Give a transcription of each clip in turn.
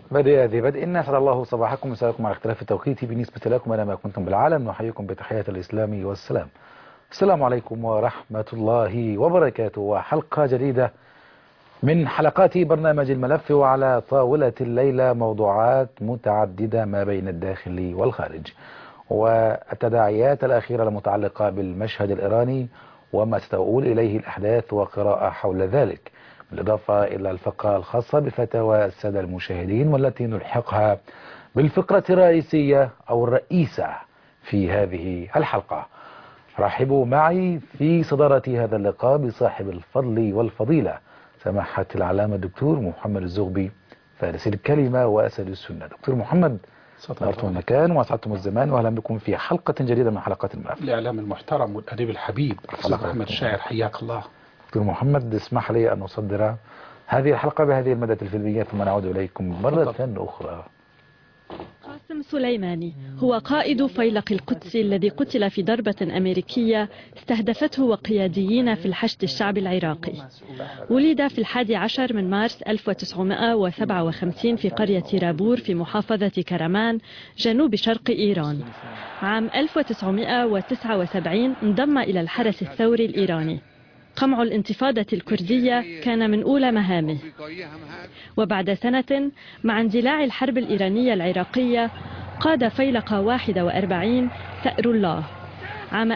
بدأ ذي بدء إن أسعد الله صباحكم ومساءكم على اختلاف التوقيت بالنسبة لكم أنا ما كنتم بالعالم نحييكم بتحيات الإسلام والسلام السلام عليكم ورحمة الله وبركاته وحلقة جديدة من حلقات برنامج الملف وعلى طاولة الليلة موضوعات متعددة ما بين الداخل والخارج والتداعيات الأخيرة المتعلقة بالمشهد الإيراني وما ستؤول إليه الأحداث وقراءة حول ذلك بالإضافة إلى الفقرة الخاصة بفتاوى السادة المشاهدين والتي نلحقها بالفقرة الرئيسية أو الرئيسة في هذه الحلقة رحبوا معي في صدارة هذا اللقاء بصاحب الفضل والفضيلة سماحة العلامة الدكتور محمد الزغبي فارس الكلمة وأسد السنة دكتور محمد نورتم المكان وأسعدتم الزمان وأهلا بكم في حلقة جديدة من حلقات الملف الإعلام المحترم والأديب الحبيب أستاذ محمد الشاعر حياك الله دكتور محمد اسمح لي أن أصدر هذه الحلقة بهذه المادة الفيلمية ثم نعود إليكم مرة أخرى قاسم سليماني هو قائد فيلق القدس الذي قتل في ضربة أمريكية استهدفته وقياديين في الحشد الشعبي العراقي ولد في الحادي عشر من مارس 1957 في قرية رابور في محافظة كرمان جنوب شرق إيران عام 1979 انضم إلى الحرس الثوري الإيراني قمع الانتفاضة الكردية كان من أولى مهامه وبعد سنة مع اندلاع الحرب الإيرانية العراقية قاد فيلق 41 ثأر الله عام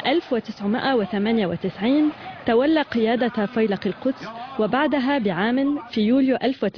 1998 تولى قيادة فيلق القدس وبعدها بعام في يوليو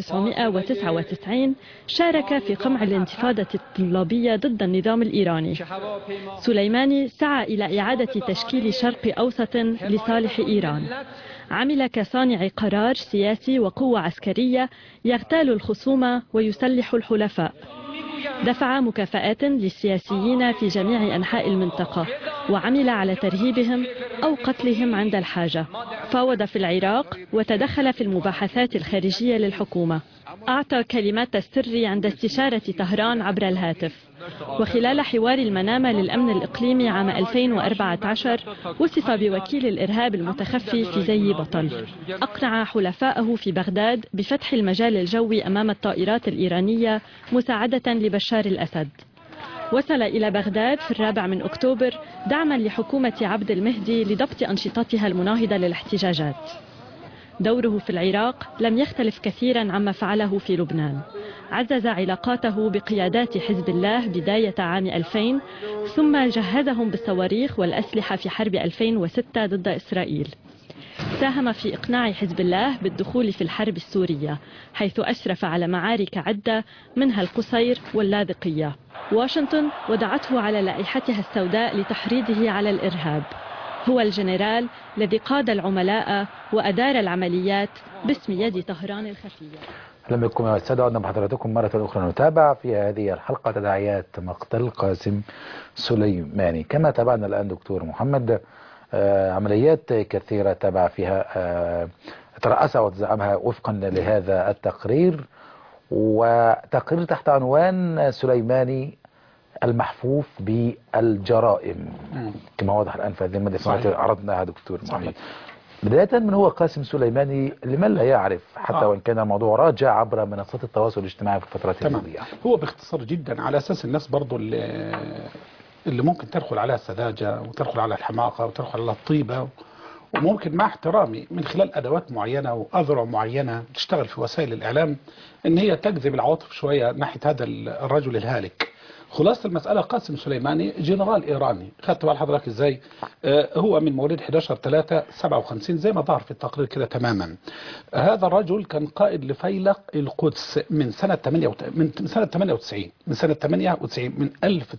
1999 شارك في قمع الانتفاضة الطلابية ضد النظام الإيراني سليماني سعى إلى إعادة تشكيل شرق أوسط لصالح إيران عمل كصانع قرار سياسي وقوة عسكرية يغتال الخصوم ويسلح الحلفاء دفع مكافآت للسياسيين في جميع أنحاء المنطقة وعمل على ترهيبهم أو قتلهم عند الحاجة فاوض في العراق وتدخل في المباحثات الخارجية للحكومة أعطى كلمات السر عند استشارة طهران عبر الهاتف وخلال حوار المنامة للأمن الإقليمي عام 2014 وصف بوكيل الإرهاب المتخفي في زي بطل أقنع حلفائه في بغداد بفتح المجال الجوي أمام الطائرات الإيرانية مساعدة لبشار الأسد وصل إلى بغداد في الرابع من أكتوبر دعما لحكومة عبد المهدي لضبط أنشطتها المناهضة للاحتجاجات دوره في العراق لم يختلف كثيرا عما فعله في لبنان عزز علاقاته بقيادات حزب الله بداية عام 2000 ثم جهزهم بالصواريخ والأسلحة في حرب 2006 ضد إسرائيل ساهم في إقناع حزب الله بالدخول في الحرب السورية حيث أشرف على معارك عدة منها القصير واللاذقية واشنطن وضعته على لائحتها السوداء لتحريضه على الإرهاب هو الجنرال الذي قاد العملاء وأدار العمليات باسم يد طهران الخفية أهلا بكم يا السادة عدنا بحضراتكم مرة أخرى نتابع في هذه الحلقة تداعيات مقتل قاسم سليماني كما تابعنا الآن دكتور محمد آه عمليات كثيرة تابع فيها آه ترأسها وتزعمها وفقا لهذا التقرير وتقرير تحت عنوان سليماني المحفوف بالجرائم كما واضح الآن في هذه المادة التي عرضناها دكتور محمد بداية من هو قاسم سليماني لمن لا يعرف حتى آه. وإن كان الموضوع راجع عبر منصات التواصل الاجتماعي في الفترات الماضية هو باختصار جدا على أساس الناس برضو اللي, اللي ممكن تدخل على السذاجة وتدخل على الحماقة وتدخل على الطيبة وممكن مع احترامي من خلال أدوات معينة وأذرع معينة تشتغل في وسائل الإعلام إن هي تجذب العواطف شوية ناحية هذا الرجل الهالك خلاصة المسألة قاسم سليماني جنرال إيراني خدت بال حضرتك إزاي آه هو من مواليد 11 3 57 زي ما ظهر في التقرير كده تماما آه هذا الرجل كان قائد لفيلق القدس من سنة 8 من سنة 98 من سنة 98 من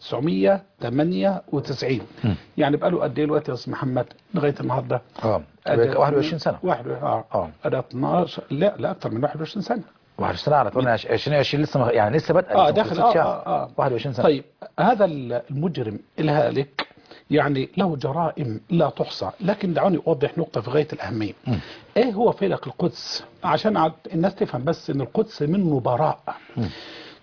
1998 م. يعني بقى له قد ايه دلوقتي يا استاذ محمد لغايه النهارده اه 21 سنه واحد اه اه 12 لا لا اكثر من 21 سنه 21 سنه على طول 2020 لسه يعني لسه بدأ اه داخل آه, آه, آه 21 سنه طيب هذا المجرم الهالك يعني له جرائم لا تحصى لكن دعوني اوضح نقطه في غايه الاهميه م. ايه هو فيلق القدس عشان الناس تفهم بس ان القدس منه براء م.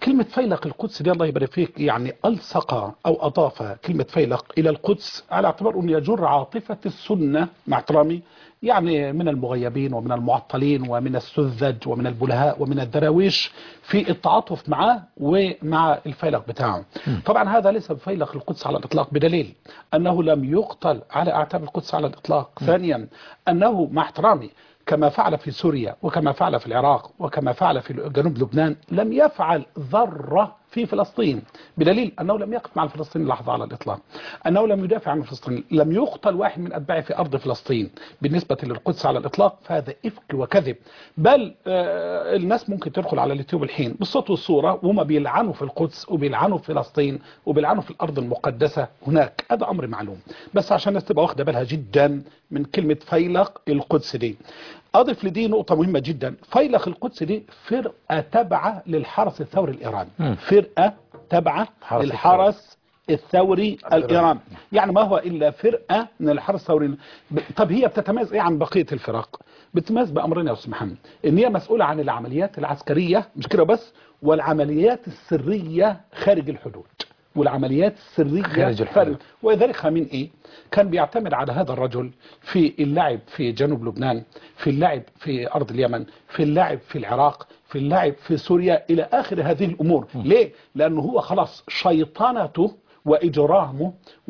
كلمة فيلق القدس دي الله يبارك فيك يعني ألصق أو أضاف كلمة فيلق إلى القدس على اعتبار أنه يجر عاطفة السنة مع احترامي يعني من المغيبين ومن المعطلين ومن السذج ومن البلهاء ومن الدراويش في التعاطف معاه ومع الفيلق بتاعه طبعا هذا ليس بفيلق القدس على الإطلاق بدليل أنه لم يقتل على أعتاب القدس على الإطلاق ثانيا أنه مع احترامي كما فعل في سوريا وكما فعل في العراق وكما فعل في جنوب لبنان لم يفعل ذرة في فلسطين بدليل أنه لم يقف مع الفلسطينيين لحظة على الإطلاق أنه لم يدافع عن فلسطين لم يقتل واحد من أتباعه في أرض فلسطين بالنسبة للقدس على الإطلاق فهذا إفك وكذب بل آه الناس ممكن تدخل على اليوتيوب الحين بالصوت والصورة وهم بيلعنوا في القدس وبيلعنوا في فلسطين وبيلعنوا في الأرض المقدسة هناك هذا أمر معلوم بس عشان الناس تبقى واخدة بالها جدا من كلمة فيلق القدس دي أضف لدي نقطة مهمة جدا فيلق القدس دي فرقة تابعة للحرس الثوري الإيراني مم. فرقة تابعة حرس للحرس الثوري الإيراني. الإيراني يعني ما هو إلا فرقة من الحرس الثوري ب- طب هي بتتميز إيه عن بقية الفرق بتتميز بأمرين يا أستاذ محمد إن هي مسؤولة عن العمليات العسكرية مش كده بس والعمليات السرية خارج الحدود والعمليات السرية خارج الحدود. ولذلك خامين ايه كان بيعتمد على هذا الرجل في اللعب في جنوب لبنان في اللعب في ارض اليمن في اللعب في العراق في اللعب في سوريا الى اخر هذه الامور ليه لانه هو خلاص شيطنته واجرامه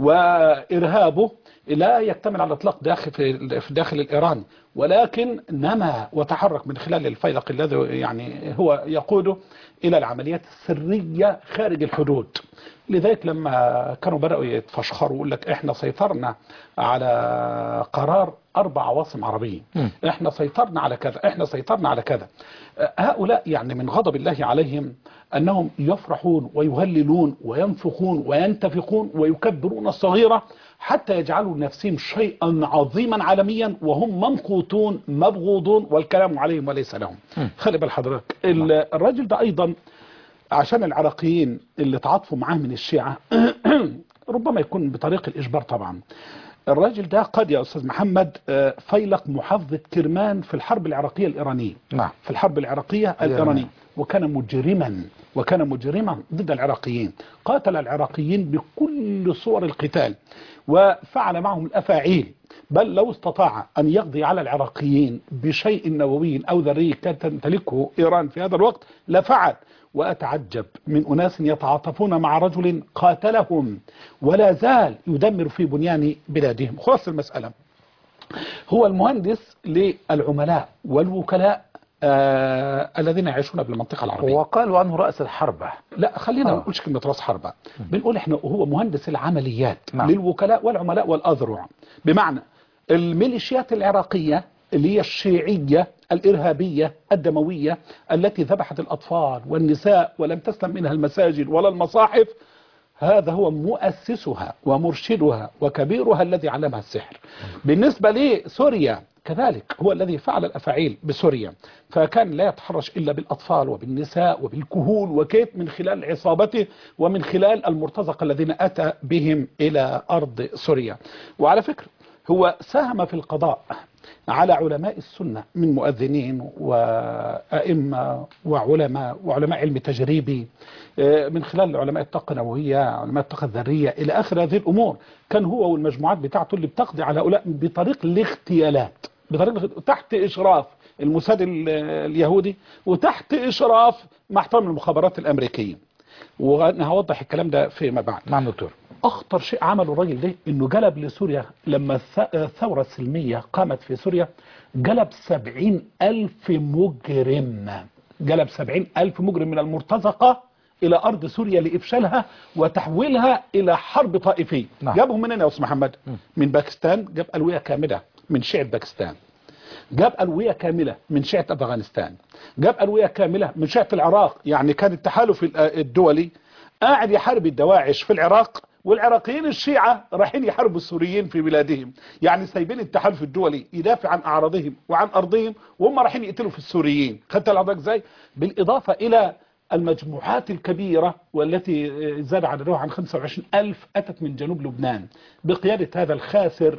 وارهابه لا يكتمل على الاطلاق داخل في في داخل الايراني ولكن نما وتحرك من خلال الفيلق الذي يعني هو يقوده الى العمليات السريه خارج الحدود لذلك لما كانوا بدأوا يتفشخروا يقول لك احنا سيطرنا على قرار اربع عواصم عربية مم. احنا سيطرنا على كذا احنا سيطرنا على كذا آه، هؤلاء يعني من غضب الله عليهم انهم يفرحون ويهللون وينفخون وينتفخون ويكبرون الصغيرة حتى يجعلوا نفسهم شيئا عظيما عالميا وهم ممقوتون مبغوضون والكلام عليهم وليس لهم مم. خلي بال حضرتك ال- الراجل ده ايضا عشان العراقيين اللي تعاطفوا معاه من الشيعة ربما يكون بطريق الإجبار طبعا الراجل ده قد يا أستاذ محمد آه، فيلق محافظة كرمان في الحرب العراقية الإيرانية نعم في الحرب العراقية الإيرانية. الإيرانية وكان مجرما وكان مجرما ضد العراقيين قاتل العراقيين بكل صور القتال وفعل معهم الأفاعيل بل لو استطاع أن يقضي على العراقيين بشيء نووي أو ذري كانت تمتلكه إيران في هذا الوقت لفعل وأتعجب من أناس يتعاطفون مع رجل قاتلهم ولا زال يدمر في بنيان بلادهم خلاص المسألة هو المهندس للعملاء والوكلاء آه الذين يعيشون بالمنطقة العربية وقالوا عنه رأس الحربة لا خلينا ما آه. نقولش كلمة راس حربة بنقول احنا هو مهندس العمليات نعم. للوكلاء والعملاء والأذرع بمعنى الميليشيات العراقية اللي هي الشيعية الإرهابية الدموية التي ذبحت الأطفال والنساء ولم تسلم منها المساجد ولا المصاحف هذا هو مؤسسها ومرشدها وكبيرها الذي علمها السحر بالنسبة لسوريا كذلك هو الذي فعل الأفاعيل بسوريا فكان لا يتحرش إلا بالأطفال وبالنساء وبالكهول وكيف من خلال عصابته ومن خلال المرتزقة الذين أتى بهم إلى أرض سوريا وعلى فكرة هو ساهم في القضاء على علماء السنة من مؤذنين وأئمة وعلماء وعلماء علم تجريبي آه، من خلال علماء الطاقة النووية علماء الطاقة الذرية إلى آخر هذه الأمور كان هو والمجموعات بتاعته اللي بتقضي على هؤلاء بطريق الاغتيالات بطريق الاغت- تحت إشراف الموساد ال- اليهودي وتحت إشراف مع احترام المخابرات الأمريكية وأنا هوضح الكلام ده فيما بعد نعم دكتور اخطر شيء عمله الراجل ده انه جلب لسوريا لما الث- الثورة السلمية قامت في سوريا جلب سبعين الف مجرم جلب سبعين الف مجرم من المرتزقة الى ارض سوريا لافشالها وتحويلها الى حرب طائفية نعم. جابهم منين يا استاذ محمد من باكستان جاب الوية كاملة من شعب باكستان جاب ألوية كاملة من شيعة أفغانستان جاب ألوية كاملة من شيعة العراق يعني كان التحالف ال- الدولي قاعد يحارب الدواعش في العراق والعراقيين الشيعة رايحين يحاربوا السوريين في بلادهم يعني سايبين التحالف الدولي يدافع عن أعراضهم وعن أرضهم وهم رايحين يقتلوا في السوريين خدت العراق ازاي بالإضافة إلى المجموعات الكبيرة والتي زاد عددها عن 25 ألف أتت من جنوب لبنان بقيادة هذا الخاسر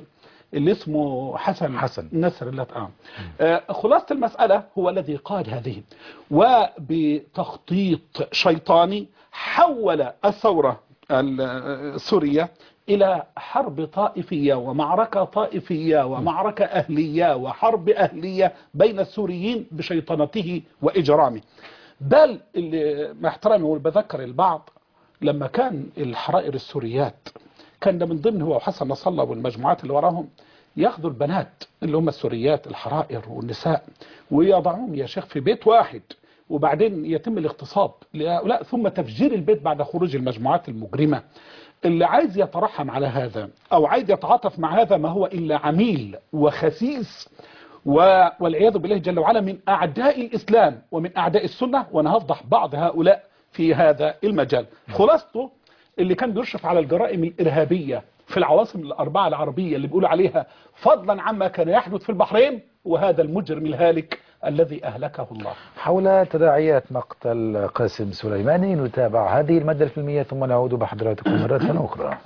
اللي اسمه حسن حسن. نصر الله آه. آه خلاصة المسألة هو الذي قاد هذه وبتخطيط شيطاني حول الثورة السورية إلى حرب طائفية ومعركة طائفية ومعركة أهلية وحرب أهلية بين السوريين بشيطنته وإجرامه بل اللي مع احترامي وبذكر البعض لما كان الحرائر السوريات كان ده من ضمن هو وحسن نصر الله والمجموعات اللي وراهم ياخذوا البنات اللي هم السوريات الحرائر والنساء ويضعوهم يا شيخ في بيت واحد وبعدين يتم الاغتصاب لهؤلاء ثم تفجير البيت بعد خروج المجموعات المجرمة اللي عايز يترحم على هذا او عايز يتعاطف مع هذا ما هو الا عميل وخسيس و- والعياذ بالله جل وعلا من اعداء الاسلام ومن اعداء السنه وانا هفضح بعض هؤلاء في هذا المجال خلاصته اللي كان بيشرف على الجرائم الارهابيه في العواصم الاربعه العربيه اللي بيقولوا عليها فضلا عما كان يحدث في البحرين وهذا المجرم الهالك الذي اهلكه الله حول تداعيات مقتل قاسم سليماني نتابع هذه المادة الفيلمية ثم نعود بحضراتكم مرة أخرى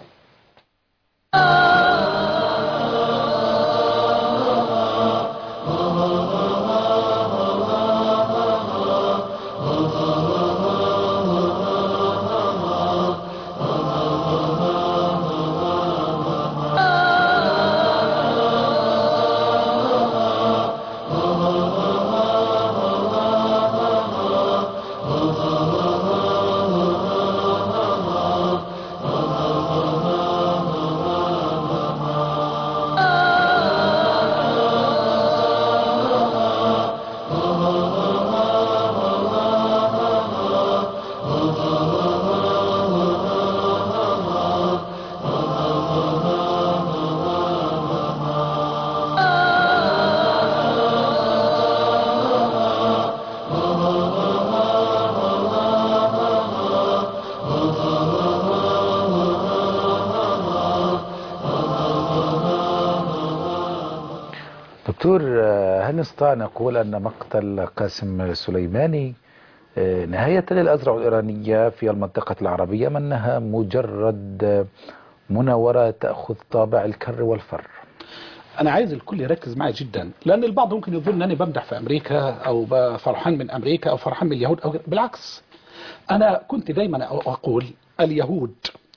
دكتور آه، هل نستطيع أن نقول أن مقتل قاسم سليماني آه، نهاية للأزرع الإيرانية في المنطقة العربية من أنها مجرد آه، مناورة تأخذ طابع الكر والفر انا عايز الكل يركز معي جدا لان البعض ممكن يظن انني بمدح في امريكا او ب- فرحان من امريكا او فرحان من اليهود او بالعكس انا كنت دايما اقول اليهود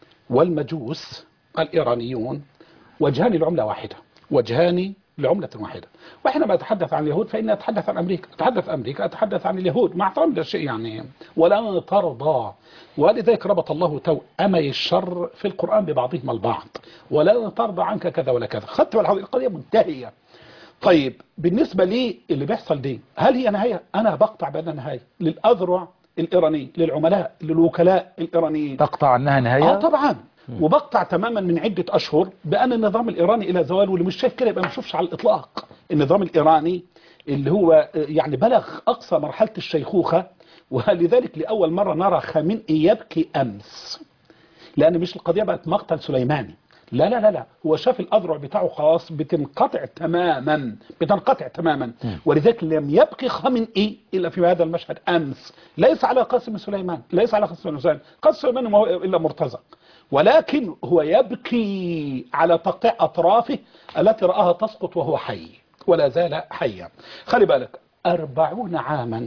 والمجوس الايرانيون وجهان لعمله واحده وجهان لعملة واحدة وحينما أتحدث عن اليهود فإني أتحدث عن أمريكا أتحدث عن أمريكا أتحدث عن اليهود مع احترام ده شيء يعني ولن ترضى ولذلك ربط الله توأمي الشر في القرآن ببعضهم البعض ولن ترضى عنك كذا ولا كذا خدت بالحظ القضية منتهية طيب بالنسبة لي اللي بيحصل دي هل هي نهاية أنا بقطع بأنها نهاية للأذرع الإيراني للعملاء للوكلاء الإيرانيين تقطع أنها نهاية اه طبعا وبقطع تماما من عدة أشهر بأن النظام الإيراني إلى زوال واللي مش شايف كده يبقى ما يشوفش على الإطلاق النظام الإيراني اللي هو آه، يعني بلغ أقصى مرحلة الشيخوخة ولذلك لأول مرة نرى خامنئي يبكي أمس لأن مش القضية بقت مقتل سليماني لا لا لا لا هو شاف الأذرع بتاعه خلاص بتنقطع تماما بتنقطع تماما ولذلك لم يبقي خامنئي إلا في هذا المشهد أمس ليس على قاسم سليمان ليس على قاسم سليمان قاسم سليمان ما هو إلا مرتزق ولكن هو يبكي على تقطيع أطرافه التي رآها تسقط وهو حي ولا زال حيا خلي بالك أربعون عاما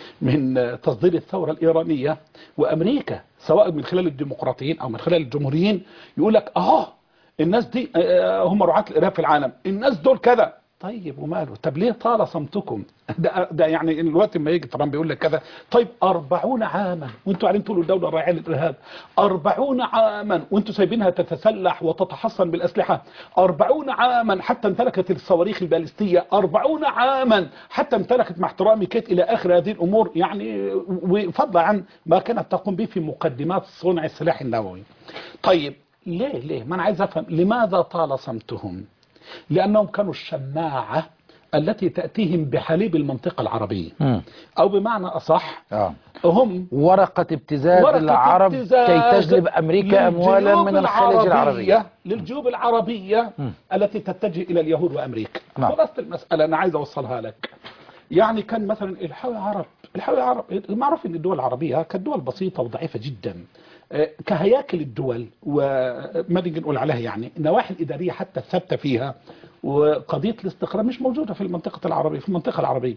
من تصدير الثورة الإيرانية وأمريكا سواء من خلال الديمقراطيين أو من خلال الجمهوريين يقول لك آه الناس دي آه، هم رعاة الإرهاب في العالم الناس دول كذا طيب وماله طب ليه طال صمتكم ده, ده يعني الوقت ما يجي ترامب بيقول لك كذا طيب أربعون عاما وانتوا قاعدين تقولوا الدولة راعية للإرهاب أربعون عاما وانتوا سايبينها تتسلح وتتحصن بالأسلحة أربعون عاما حتى امتلكت الصواريخ البالستية أربعون عاما حتى امتلكت مع احترامي كيت إلى آخر هذه الأمور يعني وفضلا عن ما كانت تقوم به في مقدمات صنع السلاح النووي طيب ليه ليه ما أنا عايز أفهم لماذا طال صمتهم لأنهم كانوا الشماعة التي تأتيهم بحليب المنطقة العربية مم. أو بمعنى أصح آه. هم ورقة ابتزاز ورقة العرب ابتزاز كي تجلب أمريكا أموالا للجيوب من الخليج العربي العربية للجيوب العربية مم. التي تتجه إلى اليهود وأمريكا نعم. خلاصة المسألة أنا عايز أوصلها لك يعني كان مثلا الحاوي عرب الحاوي عرب معروف ان الدول العربية كانت دول بسيطة وضعيفة جدا آه، كهياكل الدول وما نيجي نقول عليها يعني النواحي الاداريه حتى الثابته فيها وقضيه الاستقرار مش موجوده في المنطقه العربيه في المنطقه العربيه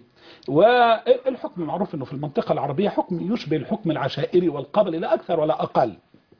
والحكم معروف انه في المنطقه العربيه حكم يشبه الحكم العشائري والقبلي لا اكثر ولا اقل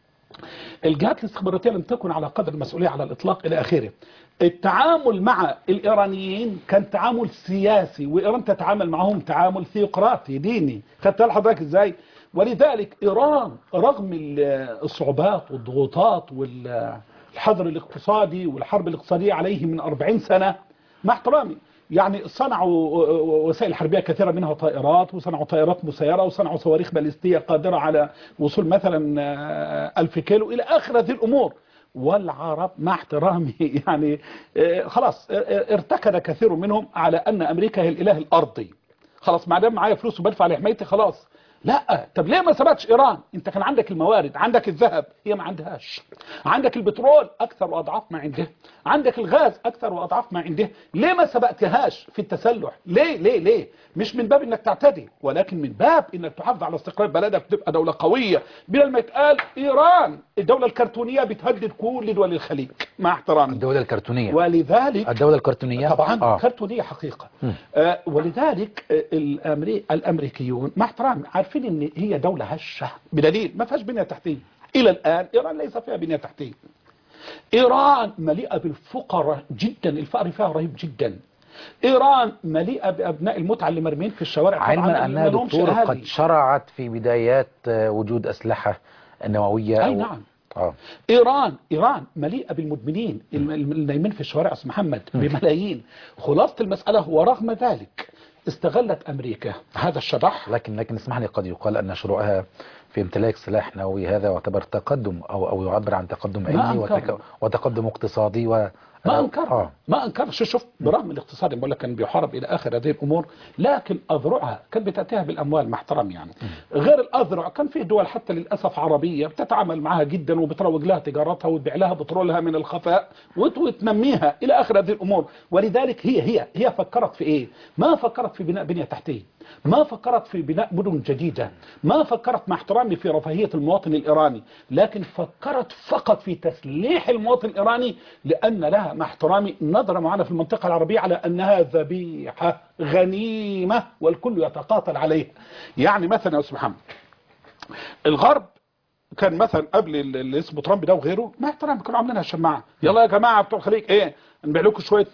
الجهات الاستخباراتيه لم تكن على قدر المسؤوليه على الاطلاق الى اخره التعامل مع الايرانيين كان تعامل سياسي وايران تتعامل معهم تعامل ثيوقراطي ديني خدت بالك حضرتك ازاي ولذلك ايران رغم ال- الصعوبات والضغوطات والحظر الاقتصادي والحرب الاقتصاديه عليه من 40 سنه مع احترامي يعني صنعوا وسائل حربية كثيرة منها طائرات وصنعوا طائرات مسيرة وصنعوا صواريخ باليستية قادرة على وصول مثلا آه، ألف كيلو إلى آخر هذه الأمور والعرب مع احترامي يعني آه، خلاص آه، آه، ارتكن كثير منهم على أن أمريكا هي الإله الأرضي خلاص ما دام معايا فلوس وبدفع لحمايتي خلاص لا طب ليه ما سبقتش ايران انت كان عندك الموارد عندك الذهب هي ما عندهاش عندك البترول اكثر واضعاف ما عندها عندك الغاز اكثر واضعاف ما عندها ليه ما سبقتهاش في التسلح ليه ليه ليه مش من باب انك تعتدي ولكن من باب انك تحافظ على استقرار بلدك تبقى دوله قويه بدل ما يتقال ايران الدوله الكرتونيه بتهدد كل دول الخليج مع احترامي الدولة الكرتونية ولذلك الدولة الكرتونية طبعا آه. كرتونية حقيقة مم. آه ولذلك آه الأمري... الأمريكيون مع احترام عارفين ان هي دولة هشة بدليل ما فيهاش بنية تحتية إلى الآن إيران ليس فيها بنية تحتية إيران مليئة بالفقراء جدا الفقر فيها رهيب جدا إيران مليئة بأبناء المتعة اللي مرمين في الشوارع طبعاً علما اللي أنها ما لهمش دكتور أهالي. قد شرعت في بدايات آه، وجود أسلحة نووية أي أو- نعم آه. ايران ايران مليئه بالمدمنين الم- الم- النايمين في الشوارع اسم محمد بملايين خلاصه المساله ورغم ذلك استغلت امريكا هذا الشبح لكن لكن اسمح لي قد يقال أن شروعها في امتلاك سلاح نووي هذا يعتبر تقدم أو أو يعبر عن تقدم ما علمي أنكر. وتك- وتقدم اقتصادي و ما آه. انكر ما انكر شوف شوف برغم الاقتصاد بقول لك كان بيحارب الى اخر هذه الامور لكن اذرعها كانت بتاتيها بالاموال مع احترامي يعني غير الاذرع كان في دول حتى للاسف عربيه بتتعامل معها جدا وبتروج لها تجارتها وتبيع لها بترولها من الخفاء وت- وتنميها الى اخر هذه الامور ولذلك هي هي هي فكرت في ايه؟ ما فكرت في بناء بنيه تحتيه ما فكرت في بناء مدن جديدة ما فكرت مع احترامي في رفاهية المواطن الإيراني لكن فكرت فقط في تسليح المواطن الإيراني لأن لها مع احترامي نظرة معنا في المنطقة العربية على أنها ذبيحة غنيمة والكل يتقاتل عليها يعني مثلا يا أستاذ محمد الغرب كان مثلا قبل ال- اللي اسمه ترامب ده وغيره ما احترام كانوا عاملينها الشماعه يلا يا جماعه بتوع الخليج ايه نبيع لكم شويه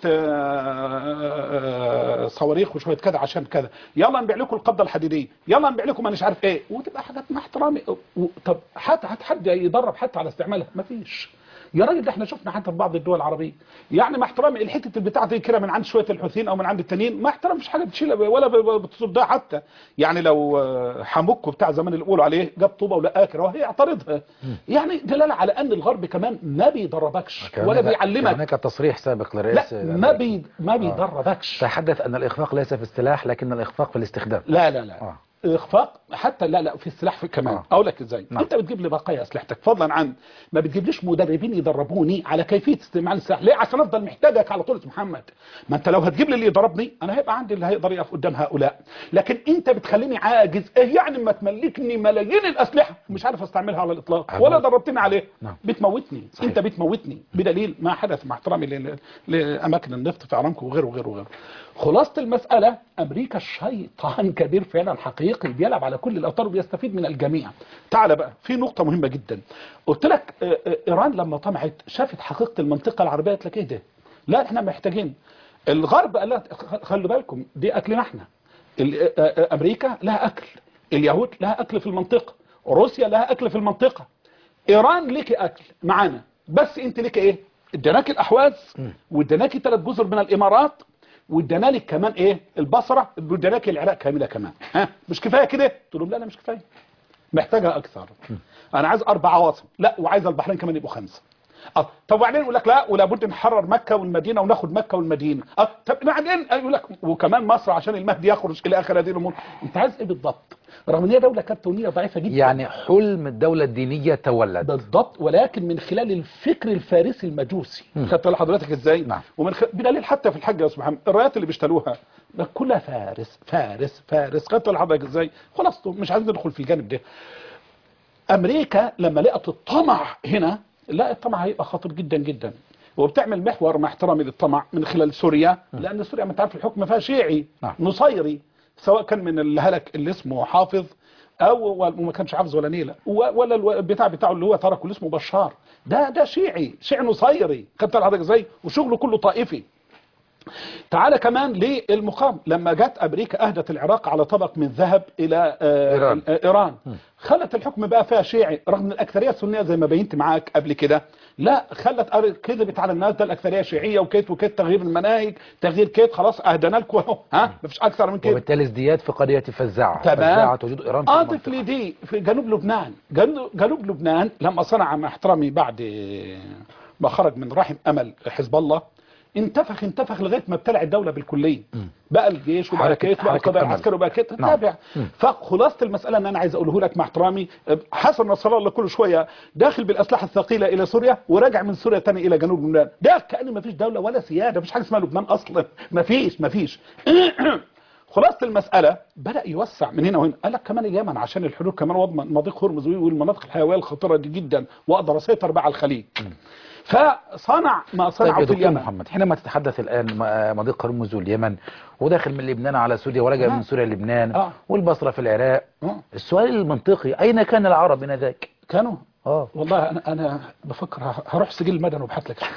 آه، آه، صواريخ وشويه كذا عشان كذا يلا نبيع لكم القبضه الحديديه يلا نبيع لكم انا مش عارف ايه وتبقى حاجات مع احترامي و- طب حتى حتى حد يدرب حتى على استعمالها ما فيش يا راجل ده احنا شفنا حتى في بعض الدول العربيه يعني مع احترامي الحته البتاع دي كده من عند شويه الحوثيين او من عند التانيين ما احترام مش حاجه بتشيلها ولا ب- ب- بتصدها حتى يعني لو آه، حموكو بتاع زمان اللي بيقولوا عليه جاب طوبه ولا اكره وهي يعترضها يعني دلاله على ان الغرب كمان ما بيدربكش كان ولا هناك- بيعلمك هناك تصريح سابق لرئيس لا ما بي ما بيدربكش تحدث أن الإخفاق ليس في السلاح لكن الإخفاق في الاستخدام لا لا لا آه. اخفاق حتى لا لا في السلاح في كمان آه. اقول لك ازاي نعم. انت بتجيب لي بقايا اسلحتك فضلا عن ما بتجيبليش مدربين يدربوني على كيفيه استعمال السلاح ليه عشان افضل محتاجك على طول يا أستاذ محمد ما انت لو هتجيب لي اللي يضربني انا هيبقى عندي اللي هيقدر يقف قدام هؤلاء لكن انت بتخليني عاجز ايه يعني ما تملكني ملايين الاسلحه مش عارف استعملها على الاطلاق عجب. ولا دربتني عليه نعم. بتموتني صحيح. انت بتموتني بدليل ما حدث مع احترامي ل- ل- لاماكن النفط في ارامكو وغيره وغيره وغيره خلاصه المساله امريكا شيطان كبير فعلا حقيقي بيلعب على كل الاوتار وبيستفيد من الجميع تعال بقى في نقطه مهمه جدا قلت لك آه، آه، ايران لما طمعت شافت حقيقه المنطقه العربيه قالت لك ايه ده لا احنا محتاجين الغرب قال لها خ- خلوا بالكم دي اكلنا احنا ال- آه، آه، امريكا لها اكل اليهود لها اكل في المنطقه روسيا لها اكل في المنطقه ايران ليكي اكل معانا بس انت ليكي ايه اديناكي الاحواز واديناكي ثلاث جزر من الامارات وادانا لك كمان ايه البصره واداناك العراق كامله كمان ها مش كفايه كده قلت لهم لا لا مش كفايه محتاجها اكثر انا عايز اربع عواصم لا وعايز البحرين كمان يبقوا خمسه اه طب وبعدين يقول لك لا ولا بد نحرر مكه والمدينه وناخد مكه والمدينه اه طب بعدين يقول لك وكمان مصر عشان المهدي يخرج الى اخر هذه الامور انت عايز ايه بالضبط رغم ان هي دوله كرتونيه ضعيفه جدا يعني حلم الدولة الدينية تولد بالضبط ولكن من خلال الفكر الفارسي المجوسي خدت بالك حضرتك ازاي نعم. ومن خ... بدليل حتى في الحج يا سبحان الرايات اللي بيشتروها ده كلها فارس فارس فارس خدت بالك حضرتك ازاي خلاص مش عايزين ندخل في الجانب ده امريكا لما لقت الطمع هنا لا الطمع هيبقى خطير جدا جدا وبتعمل محور مع احترامي للطمع من خلال سوريا لان سوريا ما تعرف الحكم فيها شيعي نعم. نصيري سواء كان من الهلك اللي اسمه حافظ او وما كانش حافظ ولا نيله و- ولا الو- البتاع بتاعه اللي هو تركه اللي اسمه بشار ده ده شيعي شيعي نصيري خدت حضرتك ازاي وشغله كله طائفي تعالى كمان للمقام لما جت امريكا اهدت العراق على طبق من ذهب الى آه، إيران. آه، ايران خلت الحكم بقى فيها شيعي رغم ان الاكثريه السنيه زي ما بينت معاك قبل كده لا خلت أر- كذبت على الناس ده الاكثريه شيعيه وكيت وكيت تغيير المناهج تغيير كيت خلاص اهدنا لكم اهو ها مفيش اكثر من كده وبالتالي ازدياد في قضية فزاعة تمام. فزاعة وجود إيران في اضف المنطقة. لي دي في جنوب لبنان جنوب, جنوب لبنان لما صنع مع احترامي بعد ما خرج من رحم امل حزب الله انتفخ انتفخ لغايه ما ابتلع الدوله بالكليه بقى الجيش وبقى حركة- كيت وبقى حركة القضاء أمل. العسكري وبقى كيت نعم. تابع فخلاصه المساله ان انا عايز اقوله لك مع احترامي حسن نصر الله كل شويه داخل بالاسلحه الثقيله الى سوريا وراجع من سوريا تاني الى جنوب لبنان ده كان ما فيش دوله ولا سياده مفيش حاجه اسمها لبنان اصلا ما فيش ما فيش خلاصه المساله بدا يوسع من هنا وهنا قال لك كمان اليمن عشان الحدود كمان واضمن مضيق هرمز والمناطق الحيويه الخطيره دي جدا واقدر اسيطر بقى على الخليج فصنع ما طيب صنعه يا في دكتور اليمن محمد حينما تتحدث الآن م- مضيق هرمز واليمن وداخل من لبنان على سوريا ورجع آه. من سوريا للبنان آه. والبصرة في العراق آه. السؤال المنطقي أين كان العرب بنذاك؟ كانوا اه والله انا انا بفكر ه- هروح سجل المدني وابحث لك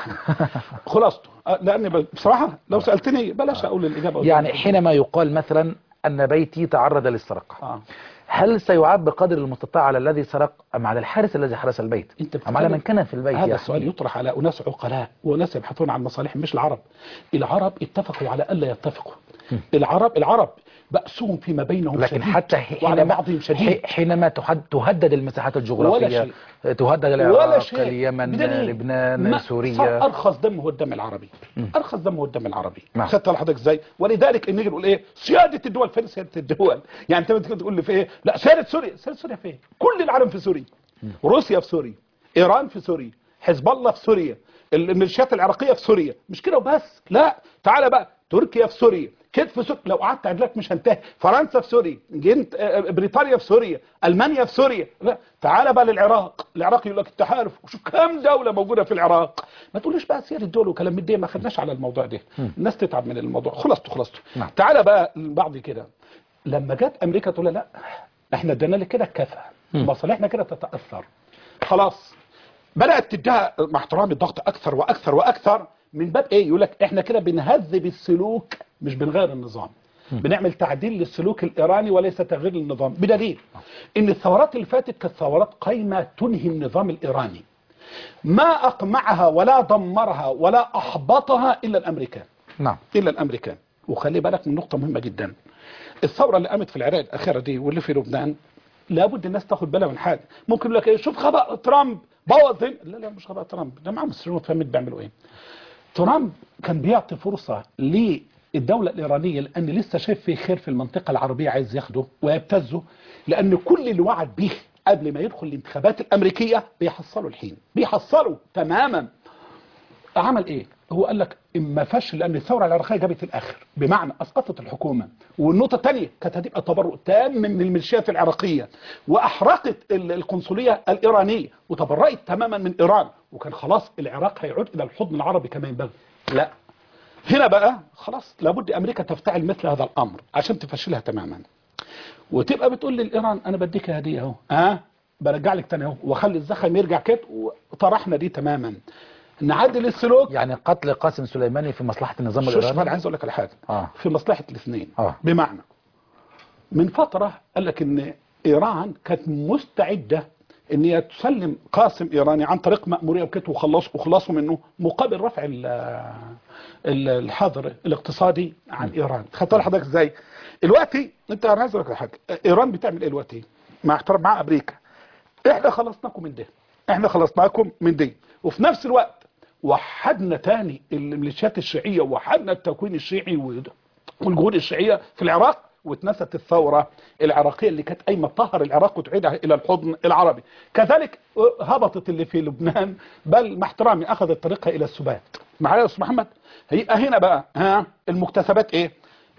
خلاصته أه، لان ب- بصراحه لو سالتني بلاش اقول الاجابه يعني حينما يقال مثلا أن بيتي تعرض للسرقة اه هل سيعاب بقدر المستطاع على الذي سرق أم على الحارس الذي حرس البيت انت أم على بتتكلم- من كان في البيت هذا يعني؟ السؤال يطرح على اناس عقلاء وناس يبحثون عن مصالحهم مش العرب العرب اتفقوا على الا يتفقوا العرب العرب بأسهم فيما بينهم لكن شديد حتى وعلى حينما بعضهم شديد حي- حينما تحد تهدد المساحات الجغرافية تهدد ولا العراق شيء اليمن بدليل لبنان ما- صار سوريا ارخص دم هو الدم العربي ارخص دم هو الدم العربي نعم. خدت على حضرتك ازاي ولذلك نيجي نقول ايه سياده الدول فين سياده الدول يعني انت بتيجي تقول لي في ايه لا سياده سوريا سياده سوريا فين كل العالم في سوريا روسيا في سوريا ايران في سوريا حزب الله في سوريا الميليشيات العراقيه في سوريا مش كده وبس لا تعالى بقى تركيا في سوريا كده في سوريا لو قعدت اعد لك مش هنتهي فرنسا في سوريا جنت آه، بريطانيا في سوريا المانيا في سوريا لا تعالى بقى للعراق العراق يقول لك التحالف وشوف كام دوله موجوده في العراق ما تقوليش بقى سير الدول وكلام من دي ما خدناش على الموضوع ده الناس تتعب من الموضوع خلصته خلصته نعم. تعالى بقى بعد كده لما جت امريكا تقول لا احنا ادينا لك كده كفى مصالحنا كده تتاثر خلاص بدات تديها مع احترامي الضغط اكثر واكثر واكثر من باب ايه يقول لك احنا كده بنهذب السلوك مش بنغير النظام بنعمل تعديل للسلوك الايراني وليس تغيير للنظام بدليل ان الثورات اللي فاتت كانت ثورات قايمه تنهي النظام الايراني ما اقمعها ولا دمرها ولا احبطها الا الامريكان نعم الا الامريكان وخلي بالك من نقطه مهمه جدا الثوره اللي قامت في العراق الاخيره دي واللي في لبنان لابد الناس تاخد بالها من حاجه ممكن يقول لك ايه شوف خبأ ترامب بوظ هنا. لا لا مش خبأ ترامب ده معاه مصريين وفاهمين بيعملوا ايه ترامب كان بيعطي فرصه للدوله الايرانيه لان لسه شايف في خير في المنطقه العربيه عايز ياخده ويبتزه لان كل اللي وعد به قبل ما يدخل الانتخابات الامريكيه بيحصلوا الحين بيحصلوا تماما عمل ايه هو قال لك اما فشل لان الثوره العراقيه جابت الاخر بمعنى اسقطت الحكومه والنقطه الثانيه كانت هتبقى تبرؤ تام من الميليشيات العراقيه واحرقت ال- القنصليه الايرانيه وتبرأت تماما من ايران وكان خلاص العراق هيعود الى الحضن العربي كما ينبغي لا هنا بقى خلاص لابد امريكا تفتعل مثل هذا الامر عشان تفشلها تماما وتبقى بتقول للايران انا بديك هديه اهو ها برجع لك تاني اهو واخلي الزخم يرجع كده وطرحنا دي تماما نعدل السلوك يعني قتل قاسم سليماني في مصلحة النظام شوف انا الإيراني عايز اقول لك على حاجه آه. في مصلحه الاثنين آه. بمعنى من فتره قال لك ان ايران كانت مستعده ان هي تسلم قاسم ايراني عن طريق مأموريه وكده وخلصوا وخلصوا منه مقابل رفع ال- ال- الحظر الاقتصادي عن ايران خدت بالك حضرتك ازاي دلوقتي انت انا عايز اقول لك على حاجه ايران بتعمل ايه دلوقتي مع احترام مع امريكا احنا خلصناكم من ده احنا خلصناكم من دي وفي نفس الوقت وحدنا تاني الميليشيات الشيعية وحدنا التكوين الشيعي وال- والجهود الشيعية في العراق واتنست الثورة العراقية اللي كانت قايمة تطهر العراق وتعيدها إلى الحضن العربي كذلك هبطت اللي في لبنان بل مع احترامي أخذت طريقها إلى السبات معايا يا أستاذ محمد هيبقى هنا بقى ها المكتسبات إيه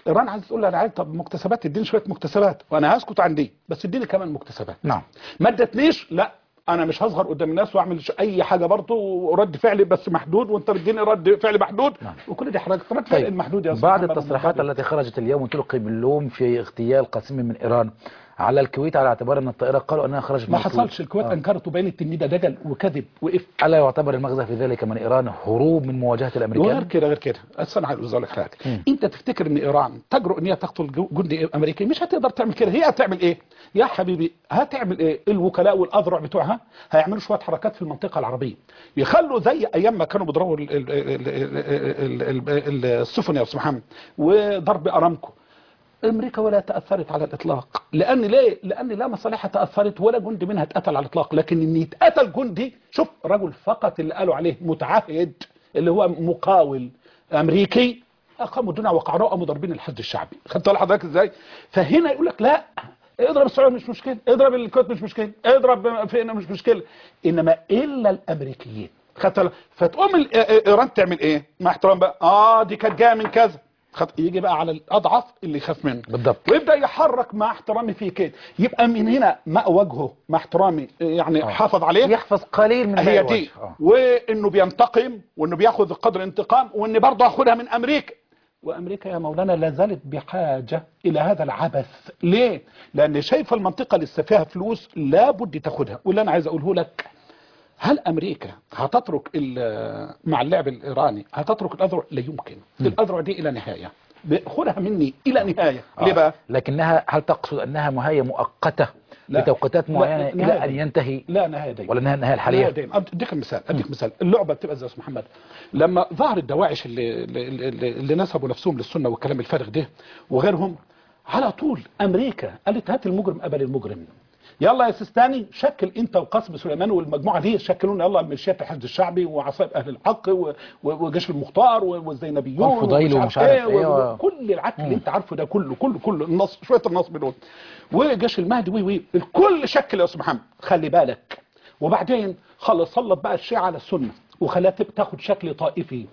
ايران عايز تقول لها طب مكتسبات اديني شويه مكتسبات وانا هسكت عن دي بس اديني كمان مكتسبات نعم ما ادتنيش لا انا مش هظهر قدام الناس واعمل ش- اي حاجه برضه ورد فعلي بس محدود وانت بتديني رد فعل محدود نعم. وكل دي حضرتك رد فعل طيب المحدود يا أستاذ بعد محمد التصريحات المنضبط. التي خرجت اليوم تلقي باللوم في اغتيال قاسم من إيران على الكويت على اعتبار أن الطائرة قالوا أنها خرجت ما من الكويت. حصلش الكويت آه. انكرت وبينت ان ده دجل وكذب وإفك ألا يعتبر المغزى في ذلك من إيران هروب من مواجهة وغير الأمريكان كده غير كده اصل انا عايز اقول لك حاجه مم. انت تفتكر ان ايران تجرؤ ان هي تقتل جو- جندي امريكي مش هتقدر تعمل كده هي هتعمل ايه يا حبيبي هتعمل ايه الوكلاء والاذرع بتوعها هيعملوا شويه حركات في المنطقه العربيه يخلوا زي ايام ما كانوا بيضربوا ال- ال- ال- ال- ال- ال- السفن يا استاذ محمد وضرب ارامكو امريكا ولا تاثرت على الاطلاق لان ليه لان لا مصالحها تاثرت ولا جندي منها اتقتل على الاطلاق لكن ان يتقتل جندي شوف رجل فقط اللي قالوا عليه متعهد اللي هو مقاول امريكي اقاموا الدنيا وقعروه قاموا ضاربين الحج الشعبي خدت بالك حضرتك ازاي فهنا يقول لك لا اضرب السعوديه مش مشكله اضرب الكويت مش مشكله اضرب فينا مش مشكله انما الا الامريكيين خدت بالك؟ فتقوم ال- ايران تعمل ايه مع احترام بقى اه دي كانت جايه من كذا خد يجي بقى على الاضعف اللي يخاف منه بالضبط ويبدا يحرك مع احترامي فيه كده يبقى من هنا ما وجهه مع احترامي يعني آه. حافظ عليه يحفظ قليل من هي باقي دي الوجه. آه. وانه بينتقم وانه بياخذ قدر انتقام وان برضه ياخذها من امريكا وامريكا يا مولانا لا زالت بحاجه الى هذا العبث ليه لان شايفه المنطقه اللي لسه فيها فلوس لابد تاخذها واللي انا عايز اقوله لك هل امريكا هتترك ال- مع اللعب الايراني هتترك الاذرع لا يمكن الاذرع دي الى نهايه خذها مني الى نهايه آه. ليه بقى لكنها هل تقصد أنها مهاية مؤقتة لا. بتوقيتات لا، معينة نهاية إلى أن دي. ينتهي لا نهايه دي ولا النهاية النهاية لا الحالية دايما اديك مثال اديك مثال اللعبه بتبقى زي يا أستاذ محمد لما ظهر الدواعش اللي اللي, اللي, اللي نسبوا نفسهم للسنه والكلام الفارغ ده وغيرهم على طول امريكا قالت هات المجرم قبل المجرم يلا يا سيستاني شكل انت وقاسم سليمان والمجموعه دي شكلونا يلا ميليشيات الحشد الشعبي وعصائب اهل الحق و- و- وجيش المختار و- والزينبيون والفضيل ومش عارف إيه و- كل العك اللي انت عارفه ده كله كله كله النص شويه النصب دول وجيش المهدي وي وي الكل شكل يا استاذ محمد خلي بالك وبعدين خلص سلط بقى الشيعة على السنه وخلاها تب- تاخد شكل طائفي